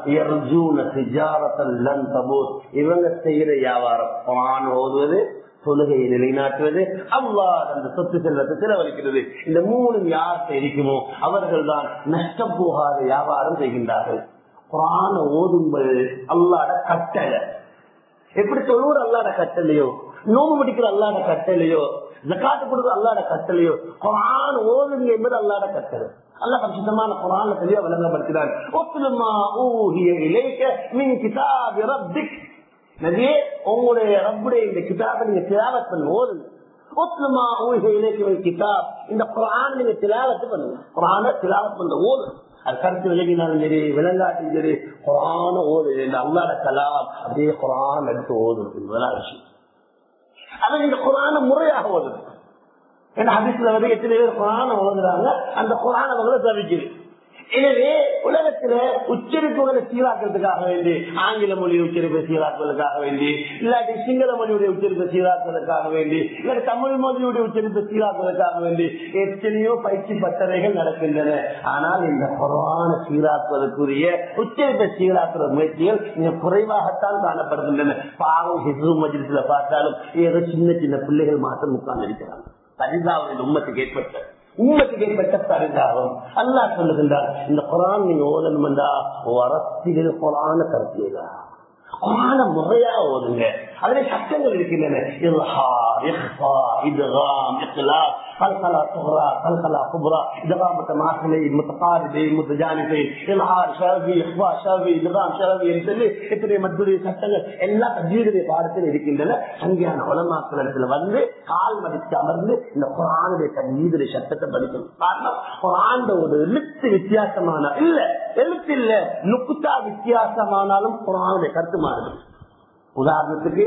சொல்றார் இவங்க செய்யற வியாபாரம் குரான் ஓதுவது தொழுகையை நிலைநாட்டுவது அவ்வாறு அந்த சொத்து செல்வத்தை செலவழிக்கிறது இந்த மூணு யார் இருக்குமோ அவர்கள் தான் நஷ்டம் போகாத வியாபாரம் செய்கின்றார்கள் குரான ஓதும்போது அல்லாட கட்டளை எப்படி தொழுவர் அல்லாட கட்டளையோ நோம்பு பிடிக்கிற அல்லாட கட்டளையோ ஜக்காத்து கொடுக்குற அல்லாட கட்டளையோ குரான் ஓதுங்க என்பது அல்லாட கட்டளை அல்ல பரிசுத்தமான குரான தெளிவா விளங்கப்படுத்தினார் ஒத்துலுமா ஊஹிய இலைக்க மின் கிதாபி ரப்பிக் நதியே உங்களுடைய ரப்புடைய இந்த கிதாபை நீங்க திலாவத் பண்ண ஓதுங்க ஒத்துலுமா ஊஹிய இலைக்க கிதாப் இந்த குரான் நீங்க திலாவத்து பண்ணுங்க குரான திலாவத் பண்ண ஓதுங்க அது கருத்து விலகினாலும் சரி விலங்காட்டிலும் சரி குரான ஓது இந்த அல்லாட கலாம் அப்படியே குரான் எடுத்து ஓதுறது முதலாவது விஷயம் அது இந்த குரான முறையாக ஓதுது ஏன்னா ஹதீஸ்ல வந்து எத்தனை பேர் குரான ஓதுறாங்க அந்த குரான அவங்களை தவிக்குது எனவே உலகத்துல உச்சரிப்புகளை சீராக்கிறதுக்காக வேண்டி ஆங்கில மொழி உச்சரிப்பை சீராக்குவதற்காக வேண்டி இல்லாட்டி சிங்கள மொழியுடைய உச்சரிப்பை சீராக்குவதற்காக வேண்டி இல்லாட்டி தமிழ் மொழியுடைய உச்சரிப்பை சீராக்குவதற்காக வேண்டி எத்தனையோ பயிற்சி பட்டறைகள் நடக்கின்றன ஆனால் இந்த குரான சீராக்குவதற்குரிய உச்சரிப்பை சீராக்குற முயற்சிகள் இங்க குறைவாகத்தான் காணப்படுகின்றன பாவம் ஹிசு மஜிலிசில பார்த்தாலும் ஏதோ சின்ன சின்ன பிள்ளைகள் மாற்றம் உட்கார்ந்து இருக்கிறாங்க பரிதாபம் உம்மத்துக்கு ஏற்பட்ட உண்மைக்கு ஏற்பட்ட பரிதாபம் அல்லா சொல்லுகின்றார் இந்த குரான் நீங்க ஓதணும்டா வரத்திலே குரான கருத்தியதா குரான முறையா ஓதுங்க அதுல சட்டங்கள் இருக்கின்றன قلقلة صغرى قلقلة كبرى إدغام متماثلين متقاربين متجانسين إظهار شرفي إخفاء شرفي إدغام شرفي சொல்லி இத்தனை மத்துடைய சட்டங்கள் எல்லா தஜீருடைய பாடத்தில் இருக்கின்றன அங்கேயான உலமாக்களத்தில் வந்து கால் மதித்து அமர்ந்து இந்த குரானுடைய தஜீதுடைய சட்டத்தை படிக்கணும் காரணம் குரான் ஒரு எழுத்து வித்தியாசமான இல்ல எழுத்து இல்ல நுக்குத்தா வித்தியாசமானாலும் குரானுடைய கருத்து மாறுது உதாரணத்துக்கு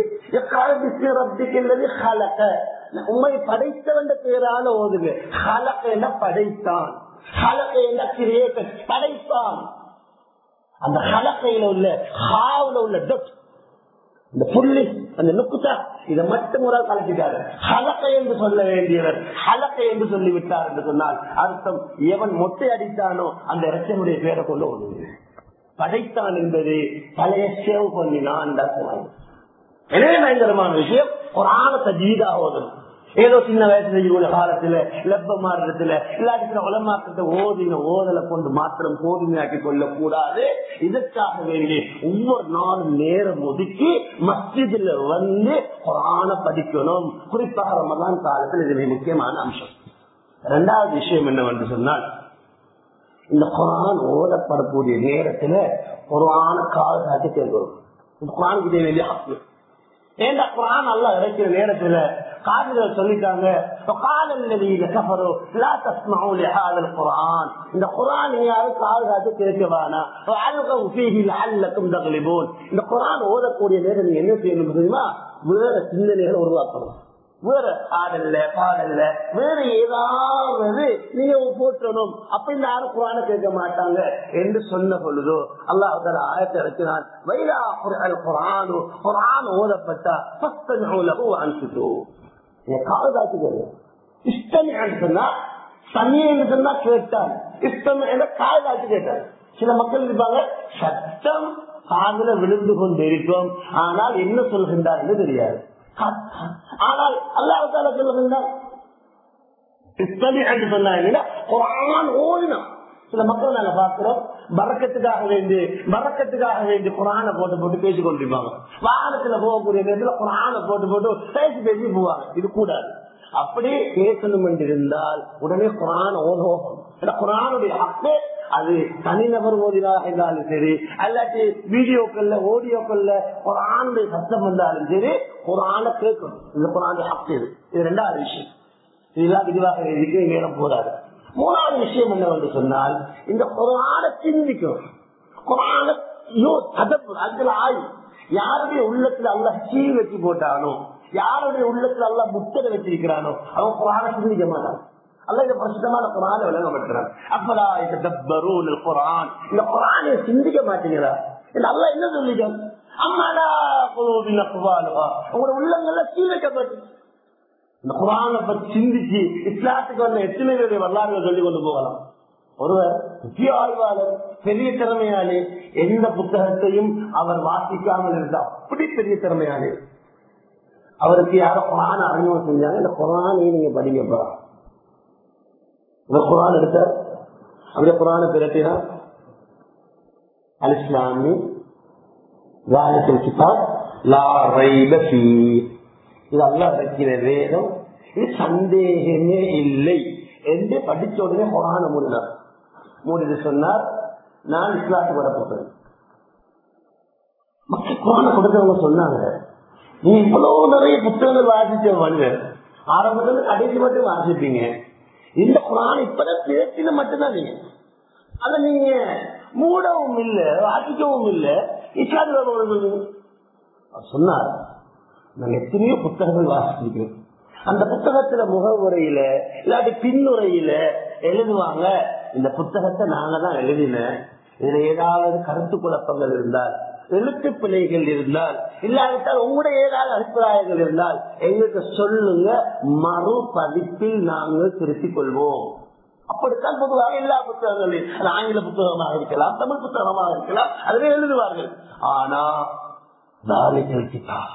உண்மை படைத்தவன் பேரால ஓதுங்க ஹலக்க என்ன படைத்தான் ஹலக்க என்ன கிரியேட்டர் படைத்தான் அந்த ஹலக்கையில உள்ள ஹாவுல உள்ள டொட் இந்த புள்ளி அந்த நுக்குத்தா இதை மட்டும் ஒரு கலக்கிட்டாரு ஹலக்கை என்று சொல்ல வேண்டியவர் ஹலக்கை என்று சொல்லிவிட்டார் என்று சொன்னால் அர்த்தம் எவன் மொட்டை அடித்தானோ அந்த இரட்சனுடைய பேரை கொண்டு ஓடுவது படைத்தான் என்பது பழைய சேவ் பண்ணினான் எனவே பயங்கரமான விஷயம் ஒரு ஆணத்தை ஜீதாக ஓதணும் ஏதோ சின்ன வயசுல செய்யக்கூடிய காலத்துல லெப்ப மாறுறதுல இல்லாட்டி உலமாக்கத்தை ஓதின ஓதலை கொண்டு மாத்திரம் கோதுமையாக்கி கொள்ள கூடாது இதற்காக வேண்டி ஒவ்வொரு நாளும் நேரம் ஒதுக்கி மஸ்ஜிதுல வந்து குரான படிக்கணும் குறிப்பாக ரமதான் காலத்தில் இது மிக முக்கியமான அம்சம் இரண்டாவது விஷயம் என்னவென்று சொன்னால் இந்த குரான் ஓதப்படக்கூடிய நேரத்துல குரான கால் காட்டி தேர்ந்தோம் இந்த குரானுக்கு இதே வேண்டிய ஹக்கு ஏண்டா குரான் நல்லா இறக்கிற நேரத்துல காதுகள் சொல்லிட்டாங்க இந்த குரான் யாரும் காது காத்து கேட்கவானா இந்த குரான் ஓதக்கூடிய நேரம் நீங்க என்ன செய்யணும் தெரியுமா வேற சிந்தனைகள் உருவாக்கணும் வேற ஆடல்ல பாடல்ல வேற ஏதாவது நீங்க போற்றணும் அப்ப இந்த யாரும் குரான கேட்க மாட்டாங்க என்று சொன்ன பொழுதோ அல்லாஹ் ஆயத்தை இறக்கினான் வைரா குரான் குரானு குரான் ஓதப்பட்டா அனுப்பிட்டோ காலதாச்சுக்கிறது இஷ்டம் சொன்னா சமயம் சொன்னா கேட்டான் இஷ்டம் காலதாச்சு கேட்டான் சில மக்கள் இருப்பாங்க சட்டம் காதல விழுந்து கொண்டு இருக்கும் ஆனால் என்ன சொல்கின்றார் என்று தெரியாது ஆனால் அல்லாஹால சொல்லுகின்றார் என்று சொன்னா குரான் ஓடினான் சில மக்கள் நாங்க பாக்குறோம் பறக்கத்துக்காக வேண்டி பறக்கத்துக்காக வேண்டி குரான போட்டு போட்டு பேசி கொண்டிருப்பாங்க வாகனத்துல போகக்கூடிய நேரத்துல குரான போட்டு போட்டு பேசி பேசி போவாங்க இது கூடாது அப்படி பேசணும் என்று இருந்தால் உடனே குரான் ஓதுவோம் குரானுடைய ஹக்கு அது தனிநபர் ஓதினாக இருந்தாலும் சரி அல்லாட்டி வீடியோக்கள்ல ஆடியோக்கள்ல குரானுடைய சத்தம் வந்தாலும் சரி குரான கேட்கணும் இந்த குரானுடைய ஹக்கு இது இது ரெண்டாவது விஷயம் இதெல்லாம் விரிவாக எழுதிக்க நேரம் போதாது மூணாவது விஷயம் என்னவென்று சொன்னால் இந்த குரான சிந்திக்கும் குரான அதுல ஆய்வு யாருடைய உள்ளத்துல அல்ல சீ வச்சு போட்டானோ யாருடைய உள்ளத்துல அல்ல முத்தரை வச்சிருக்கிறானோ அவன் குரான சிந்திக்க மாட்டான் அல்ல இந்த பிரசித்தமான குரான விளங்கப்படுத்துறான் அப்படா இந்த தப்பரூன் குரான் இந்த குரானை சிந்திக்க மாட்டேங்கிறா அல்ல என்ன சொல்லிக்க அம்மாடா குழுவின் உங்களோட உள்ளங்கள்ல சீ வைக்கப்பட்டு இந்த குரானை பற்றி சிந்திச்சு இஸ்லாத்துக்கு வந்த எத்தனை பேருடைய வரலாறுகள் சொல்லி கொண்டு போகலாம் ஒருவர் முக்கிய ஆய்வாளர் பெரிய திறமையாளி எந்த புத்தகத்தையும் அவர் வாசிக்காமல் இருந்த அப்படி பெரிய திறமையாளி அவருக்கு யாரோ குரான அறிமுகம் செஞ்சாங்க இந்த குரானையும் நீங்க படிங்கப்பா இந்த குரான் எடுத்தார் அப்படியே குரான பிரட்டினா அலிஸ்லாமி கிதாப் லா ரைப ஃபீ இது அல்லா இருக்கிற வேதம் இது சந்தேகமே இல்லை என்று படிச்ச உடனே குரான மூடினார் மூடிட்டு சொன்னார் நான் இஸ்லாத்துக்கு வரப்போகிறேன் மக்கள் குரான கொடுத்தவங்க சொன்னாங்க நீ இவ்வளவு நிறைய புத்தகங்கள் வாசிச்ச மனிதர் ஆரம்பத்துல கடைசி மட்டும் வாசிப்பீங்க இந்த குரான் இப்பதான் பேசின மட்டும்தான் நீங்க அத நீங்க மூடவும் இல்லை வாசிக்கவும் இல்லை இஸ்லாத்துக்கு சொன்னார் நாங்க எத்தனையோ புத்தகங்கள் வாசிச்சிருக்கிறோம் அந்த புத்தகத்துல முகவுரையில இல்லாட்டி பின்னுரையில எழுதுவாங்க இந்த புத்தகத்தை நாங்க தான் எழுதினேன் இதுல ஏதாவது கருத்து குழப்பங்கள் இருந்தால் எழுத்து பிழைகள் இருந்தால் இல்லாவிட்டால் உங்களுடைய ஏதாவது அபிப்பிராயங்கள் இருந்தால் எங்களுக்கு சொல்லுங்க மறு பதிப்பில் நாங்கள் திருத்திக் கொள்வோம் அப்படித்தான் பொதுவாக எல்லா புத்தகங்களையும் அது ஆங்கில புத்தகமாக இருக்கலாம் தமிழ் புத்தகமாக இருக்கலாம் அதுவே எழுதுவார்கள் ஆனா தாலிகள் கிதாப்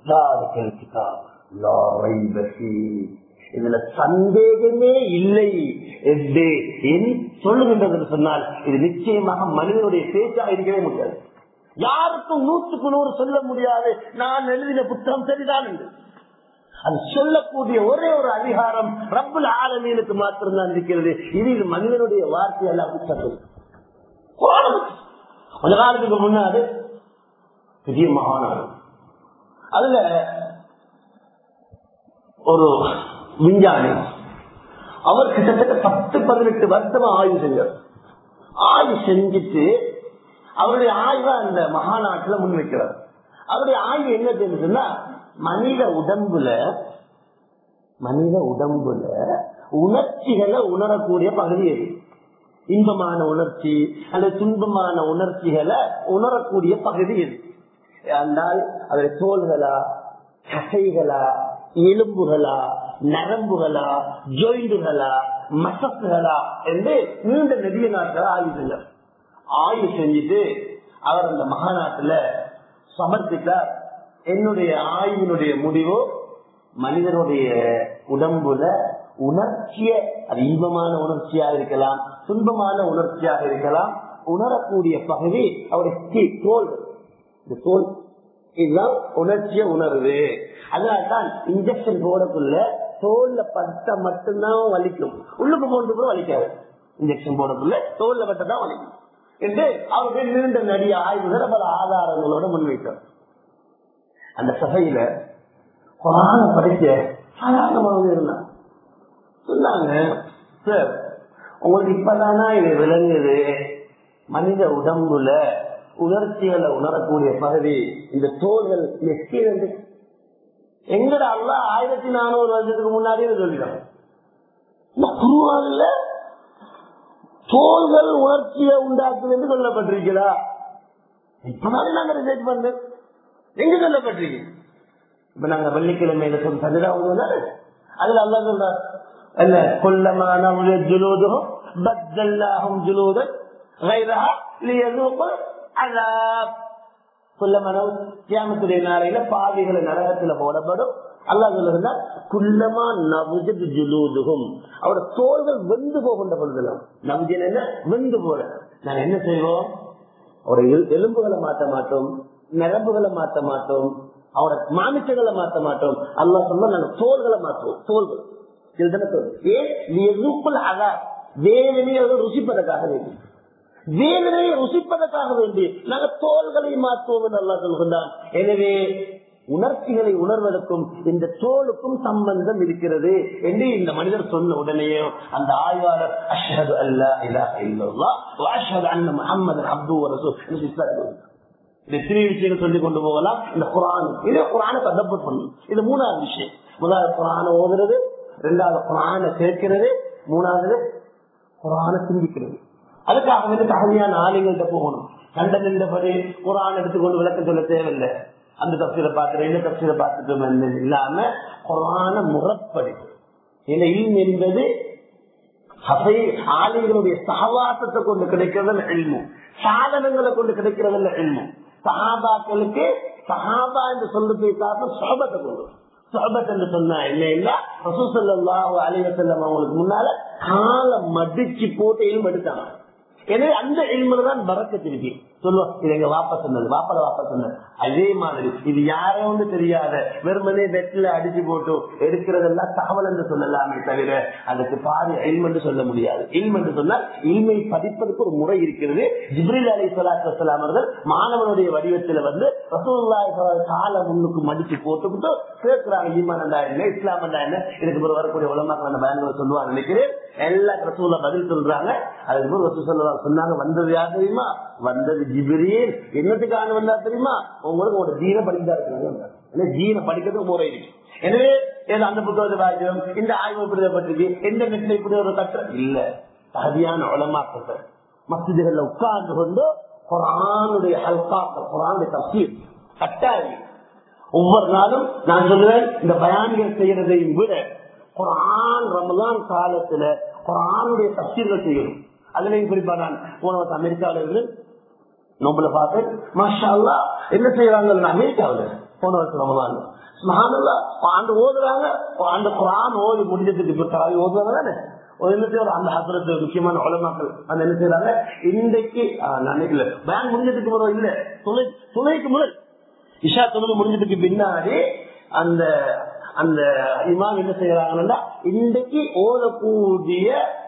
இதுல சந்தேகமே இல்லை என்று சொல்லுகின்றது சொன்னால் இது நிச்சயமாக மனிதனுடைய பேச்சா இருக்கவே முடியாது யாருக்கும் நூற்றுக்கு நூறு சொல்ல முடியாது நான் எழுதின புத்தகம் சரிதான் என்று அது சொல்லக்கூடிய ஒரே ஒரு அதிகாரம் ரப்புல் ஆலமீனுக்கு மாத்திரம்தான் இருக்கிறது இது இது மனிதனுடைய வார்த்தை எல்லாம் புத்தகம் கொஞ்ச காலத்துக்கு முன்னாடி பெரிய மகாநாடு அதுல ஒரு விஞ்ஞானி அவர் கிட்டத்தட்ட பத்து பதினெட்டு வருஷமா ஆய்வு செஞ்சார் ஆய்வு செஞ்சுட்டு அவருடைய ஆய்வை அந்த மகாநாட்டுல முன்வைக்கிறார் அவருடைய ஆய்வு என்ன தெரியுதுன்னா மனித உடம்புல மனித உடம்புல உணர்ச்சிகளை உணரக்கூடிய பகுதி எது இன்பமான உணர்ச்சி அல்லது துன்பமான உணர்ச்சிகளை உணரக்கூடிய பகுதி எது என்றால் அதோட தோள்களா தசைகளா எலும்புகளா நரம்புகளா ஜோயிண்டுகளா மசப்புகளா என்று நீண்ட நெடிய நாட்கள் ஆய்வு செஞ்சார் ஆய்வு செஞ்சுட்டு அவர் அந்த மகாநாட்டுல சமர்ப்பித்தார் என்னுடைய ஆய்வினுடைய முடிவு மனிதனுடைய உடம்புல உணர்ச்சிய அது இன்பமான உணர்ச்சியா இருக்கலாம் துன்பமான உணர்ச்சியாக இருக்கலாம் உணரக்கூடிய பகுதி அவருடைய தோல் இந்த தோல் இதுதான் உணர்ச்சிய உணர்வு அதனால்தான் இன்ஜெக்ஷன் போடக்குள்ள தோல்ல பட்ட மட்டும்தான் வலிக்கும் உள்ளுக்கு போனது கூட வலிக்காது இன்ஜெக்ஷன் போடக்குள்ள தோல்ல பட்டதான் வலிக்கும் என்று அவருடைய நீண்ட நடிக ஆய்வுகள் பல ஆதாரங்களோட முன்வைத்தார் அந்த சபையில குரான படிக்க சாதாரணமாக இருந்தான் சொன்னாங்க சார் உங்களுக்கு இப்பதானா இது விளங்குது மனித உடம்புல உணர்ச்சிகளை உணரக்கூடிய பகுதி இந்த தோள்கள் எஸ்கீரண்டு எங்கட அல்ல ஆயிரத்தி நானூறு வருஷத்துக்கு முன்னாடியே சொல்லிடும் குருவான்ல தோள்கள் உணர்ச்சியை உண்டாக்குது என்று சொல்லப்பட்டிருக்கிறா இப்பதானே நாங்க ரிசர்ச் பண்ண எங்க சொல்லப்பட்டிருக்கு இப்ப நாங்க வெள்ளிக்கிழமையில சொல்ல சஜிதா தானே அதுல அல்லா சொல்றார் என்ன கொல்லமான ஜுலூதும் பத்தல்லாகும் ஜுலூதன் غيرها ليذوقوا عذاب குல்லமனம் கியாமத்துடைய நாளையில பாவிகளை நரகத்துல போடப்படும் அல்லாஹ் சொல்லுறா குல்லமா நவுஜது ஜுலூதுகும் அவரோட தோள்கள் வெந்து போகின்ற பொழுதுலாம் நவுஜன் என்ன வெந்து போற நாங்க என்ன செய்வோம் அவரோட எல்- எலும்புகளை மாற்ற மாட்டோம் நரம்புகளை மாற்ற மாட்டோம் அவரோட மாமிசங்களை மாற்ற மாட்டோம் அல்லாஹ் சொன்னா நாங்க தோள்களை மாற்றுவோம் தோள்கள் இதுதானே தோல் ஏன் எதுக்குள் அகா வேதனையை அவர் ருசிப்பதற்காக வேண்டி வேதனையை ருசிப்பதற்காக வேண்டி நாங்க தோள்களை மாற்றுவோம் என்று அல்லாஹ் சொல்கின்றான் எனவே உணர்ச்சிகளை உணர்வதற்கும் இந்த தோலுக்கும் சம்பந்தம் இருக்கிறது என்று இந்த மனிதர் சொன்ன உடனேயே அந்த ஆய்வாளர் அஷ்ஹது அல்லா இலாஹ இல்லல்லாஹ் வ அஷ்ஹது அன்ன முஹம்மதன் அப்துஹு வ ரசூலுஹு என்று இஸ்லாம் சொல்லுது. இந்த எத்தனை விஷயங்கள் சொல்லி கொண்டு போகலாம் இந்த குரான் இதே குரானை தடப்பட் பண்ணும் இது மூணாவது விஷயம் முதலாவது குரானை ஓதுறது ரெண்டாவது குரானை சேர்க்கிறது மூணாவது குரானை சிந்திக்கிறது அதுக்காக வந்து தகுதியான ஆளுங்கள்ட்ட போகணும் கண்ட நின்றபடி குரான் எடுத்துக்கொண்டு விளக்கம் சொல்ல தேவையில்லை அந்த தப்சீரை பார்த்துட்டு இந்த தப்சீரை பார்த்துட்டு இல்லாம குரான முறப்படி இந்த இல்ம் என்பது சபை ஆளுங்களுடைய சகவாசத்தை கொண்டு கிடைக்கிறதல்ல எல்மும் சாதனங்களை கொண்டு கிடைக்கிறதல்ல எல்மும் சஹாபாக்களுக்கு சஹாபா என்று சொல்றது காரணம் சோபத்தை கொண்டு சோபத் என்று சொன்னா என்ன இல்ல ரசூசல்லாஹு அலைவசல்லம் அவங்களுக்கு முன்னால காலை மடிச்சு போட்டு இல்ம எடுத்தாங்க எனவே அந்த இல்முல தான் பறக்கத்திருக்கு சொல்லுவோம் இது எங்க வாப்பா சொன்னது வாப்பால வாப்பா சொன்னது அதே மாதிரி இது யாரோ ஒன்று தெரியாத வெறுமனே வெட்டில அடிச்சு போட்டு எடுக்கிறதெல்லாம் தகவல் என்று சொல்லலாமே தவிர அதுக்கு பாதி இல்மென்று சொல்ல முடியாது இல்மென்று சொன்னால் இல்மை படிப்பதற்கு ஒரு முறை இருக்கிறது ஜிப்ரில் அலி சலாத்து வலாம் அவர்கள் மாணவனுடைய வடிவத்தில் வந்து ரசூல்லாய் காலை முன்னுக்கு மடிச்சு போட்டுக்கிட்டு சேர்க்கிறாங்க ஈமான் என்றா என்ன இஸ்லாம் என்றா என்ன இதுக்கு பிறகு வரக்கூடிய உலமாக்கள் அந்த பயன்களை சொல்லுவாங்க நினைக்கிறேன் எல்லா ரசூல்ல பதில் சொல்றாங்க அதுக்கு பிறகு ரசூல் ஸல்லல்லாஹு சொன்னாங்க வந்தது யார் தெரியுமா வந்தது ஜிப்ரீல் என்னத்துக்கான வந்தா தெரியுமா உங்களுக்கு உங்களோட ஜீன படிக்கா இருக்கிறாங்க ஜீன படிக்கிறதுக்கு முறை இருக்கு எனவே ஏதோ அந்த புத்தகத்தை வாசிக்கிறோம் இந்த ஆய்வு இப்படி பட்டிருக்கு எந்த நெட்ல இப்படி ஒரு கற்ற இல்ல தகுதியான உலமாக்கள் மசிதிகள்ல உட்கார்ந்து கொண்டு குரானுடைய ஹல்காக்கள் குரானுடைய தப்சீர் கட்டாயம் ஒவ்வொரு நாளும் நான் சொல்லுவேன் இந்த பயான்கள் செய்யறதையும் விட குரான் ரமலான் காலத்துல குரானுடைய தப்சீர்கள் செய்யணும் அதுலயும் குறிப்பா நான் போன வருஷம் அமெரிக்காவில இருந்து நோம்புல பார்த்தேன் மாஷா அல்லாஹ் என்ன செய்யறாங்க அமெரிக்காவில போன வருஷம் ரமலான் சுபஹானல்லா ஆண்டு ஓதுறாங்க அந்த குரான் ஓதி முடிஞ்சதுக்கு இப்ப தராவி ஓதுவாங்க தானே ஒரு என்ன செய்யறாங்க அந்த ஹசரத்து முக்கியமான உலமாக்கள் அந்த என்ன செய்யறாங்க இன்றைக்கு ஆஹ், நான் நினைக்கல பேங்க் முடிஞ்சதுக்கு பிறகு இல்ல துணை துணைக்கு முதல் இஷா தொழுது முடிஞ்சதுக்கு பின்னாடி அந்த அந்த இமாம் என்ன செய்யறாங்கன்னா இன்றைக்கு ஓதக்கூடிய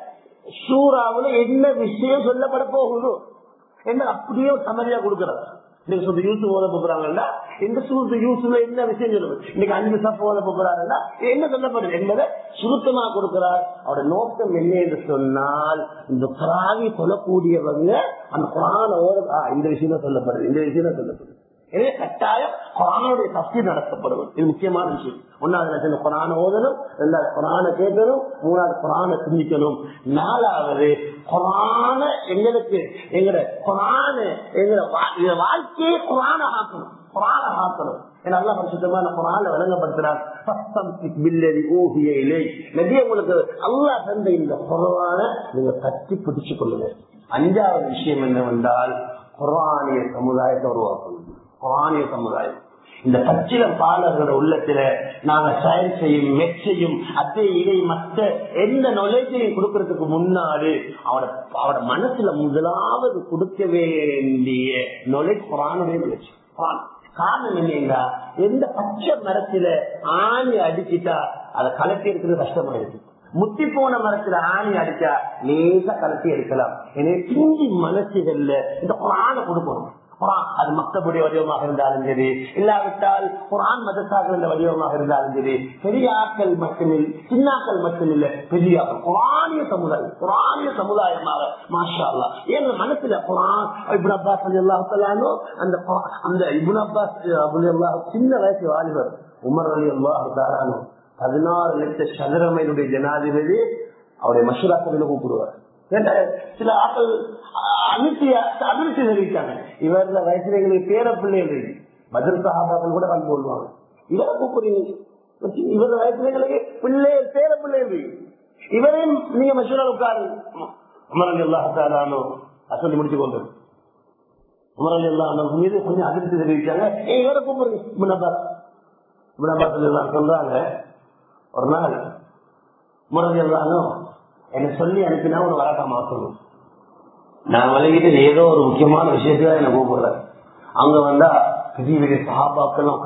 சூறாவுல என்ன விஷயம் சொல்லப்பட போகுதோ என்ன அப்படியே ஒரு சமரியா கொடுக்கறாங்க நீங்க சொல்ற யூஸ் ஓத போறாங்கன்னா இந்த சூத்து யூஸ்ல என்ன விஷயம் சொல்லுவது இன்னைக்கு அஞ்சு சப் ஓத போறாங்கன்னா என்ன சொல்லப்படுது என்பதை சுருக்கமா கொடுக்கிறார் அவரோட நோக்கம் என்ன என்று சொன்னால் இந்த குராவி சொல்லக்கூடியவங்க அந்த குரான ஓத ஆ, இந்த விஷயம் தான் சொல்லப்படுது இந்த விஷயம் தான் சொல்லப்படுது எனவே கட்டாயம் குரானுடைய தப்தி நடத்தப்படுவது இது முக்கியமான விஷயம் ஒன்னாவது லட்சம் குரான ஓதணும் ரெண்டாவது குரான கேட்கணும் மூணாவது குரான சிந்திக்கணும் நாலாவது குரான எங்களுக்கு எங்கட குரான எங்கட வா- எங்க வாழ்க்கையே குரான ஆக்கணும் குரான ஆக்கணும் ஏன்னா அல்லாஹ் பரிசுத்தமான குரான விளங்கப்படுத்துறார் "ஃபஸ்தம்சிக் பில்லதி ஊஹிய இலை." நபி உங்களுக்கு அல்லாஹ் தந்த இந்த குரான நீங்க கட்டி பிடிச்சு கொள்ளுங்க அஞ்சாவது விஷயம் என்னவென்றால் குரானிய சமுதாயத்தை உருவாக்கணும் குரானிய சமுதாயம் இந்த பச்சில பாலர்களோட உள்ளத்துல நாங்க செயல் செய்யும் மெச்சையும் அதே இதை மற்ற எந்த நுழைச்சையும் கொடுக்கறதுக்கு முன்னாடி அவட அவட மனசுல முதலாவது கொடுக்க வேண்டிய நுழை குரானுடைய நுழைச்சி குரான் காரணம் என்னன்னா எந்த பச்சை மரத்துல ஆணி அடிச்சிட்டா அதை கலட்டி எடுக்கிறது கஷ்டமா இருக்கு முத்தி போன மரத்துல ஆணி அடிச்சா லேசா கலட்டி எடுக்கலாம் எனவே பிஞ்சி மனசுகள்ல இந்த குரான கொடுக்கணும் குரான் அது மக்தபுடைய வடிவமாக இருந்தாலும் சரி இல்லாவிட்டால் குரான் மதசாக்கள் என்ற வடிவமாக இருந்தாலும் சரி பெரிய ஆக்கள் மட்டுமில் சின்னாக்கள் மட்டுமில்ல பெரிய ஆக்கள். குரானிய சமுதாயம் குரானிய சமுதாயமாக மாஷா அல்லா என் மனசுல குரான் இபுன் அப்பாஸ் அலி அல்லாஹாலும் அந்த குரான், அந்த இபுன் அப்பாஸ் அலி அல்லாஹ் சின்ன வயசு வாலிபர் உமர் அலி அல்லாஹ் பதினாறு லட்ச சதுரமையினுடைய ஜனாதிபதி அவருடைய மஷூராக்களை கூப்பிடுவார் கேட்டா, சில ஆட்கள் அனுப்பி அதிர்ச்சி தெரிவித்தாங்க இவர வயசுல எங்களுக்கு பேர பிள்ளைகள் இருக்கு பதில் சகாபாக்கள் கூட கண்டு கொள்வாங்க இவரை கூப்பிடுறீங்க இவர வயசுல எங்களுக்கு பிள்ளை பேர பிள்ளைகள் இருக்கு இவரையும் நீங்க மஷூரா உட்காரு அமரங்க எல்லாத்தாலும் சொல்லி முடிச்சு கொண்டு உமரல் எல்லாம் மீது கொஞ்சம் அதிர்ச்சி தெரிவிச்சாங்க ஏ இவரை கூப்பிடுங்க முன்னப்பா முன்னப்பாத்தில் எல்லாம் சொல்றாங்க ஒரு நாள் முரல் எல்லாரும் என்ன சொல்லி அனுப்பினா ஒரு வழக்கா மாற்றணும் நான் விலகிட்டு ஏதோ ஒரு முக்கியமான விஷயத்துக்காக என்ன கூப்பிடுறேன் அங்க வந்தா பெரிய பெரிய சகாபாக்கெல்லாம்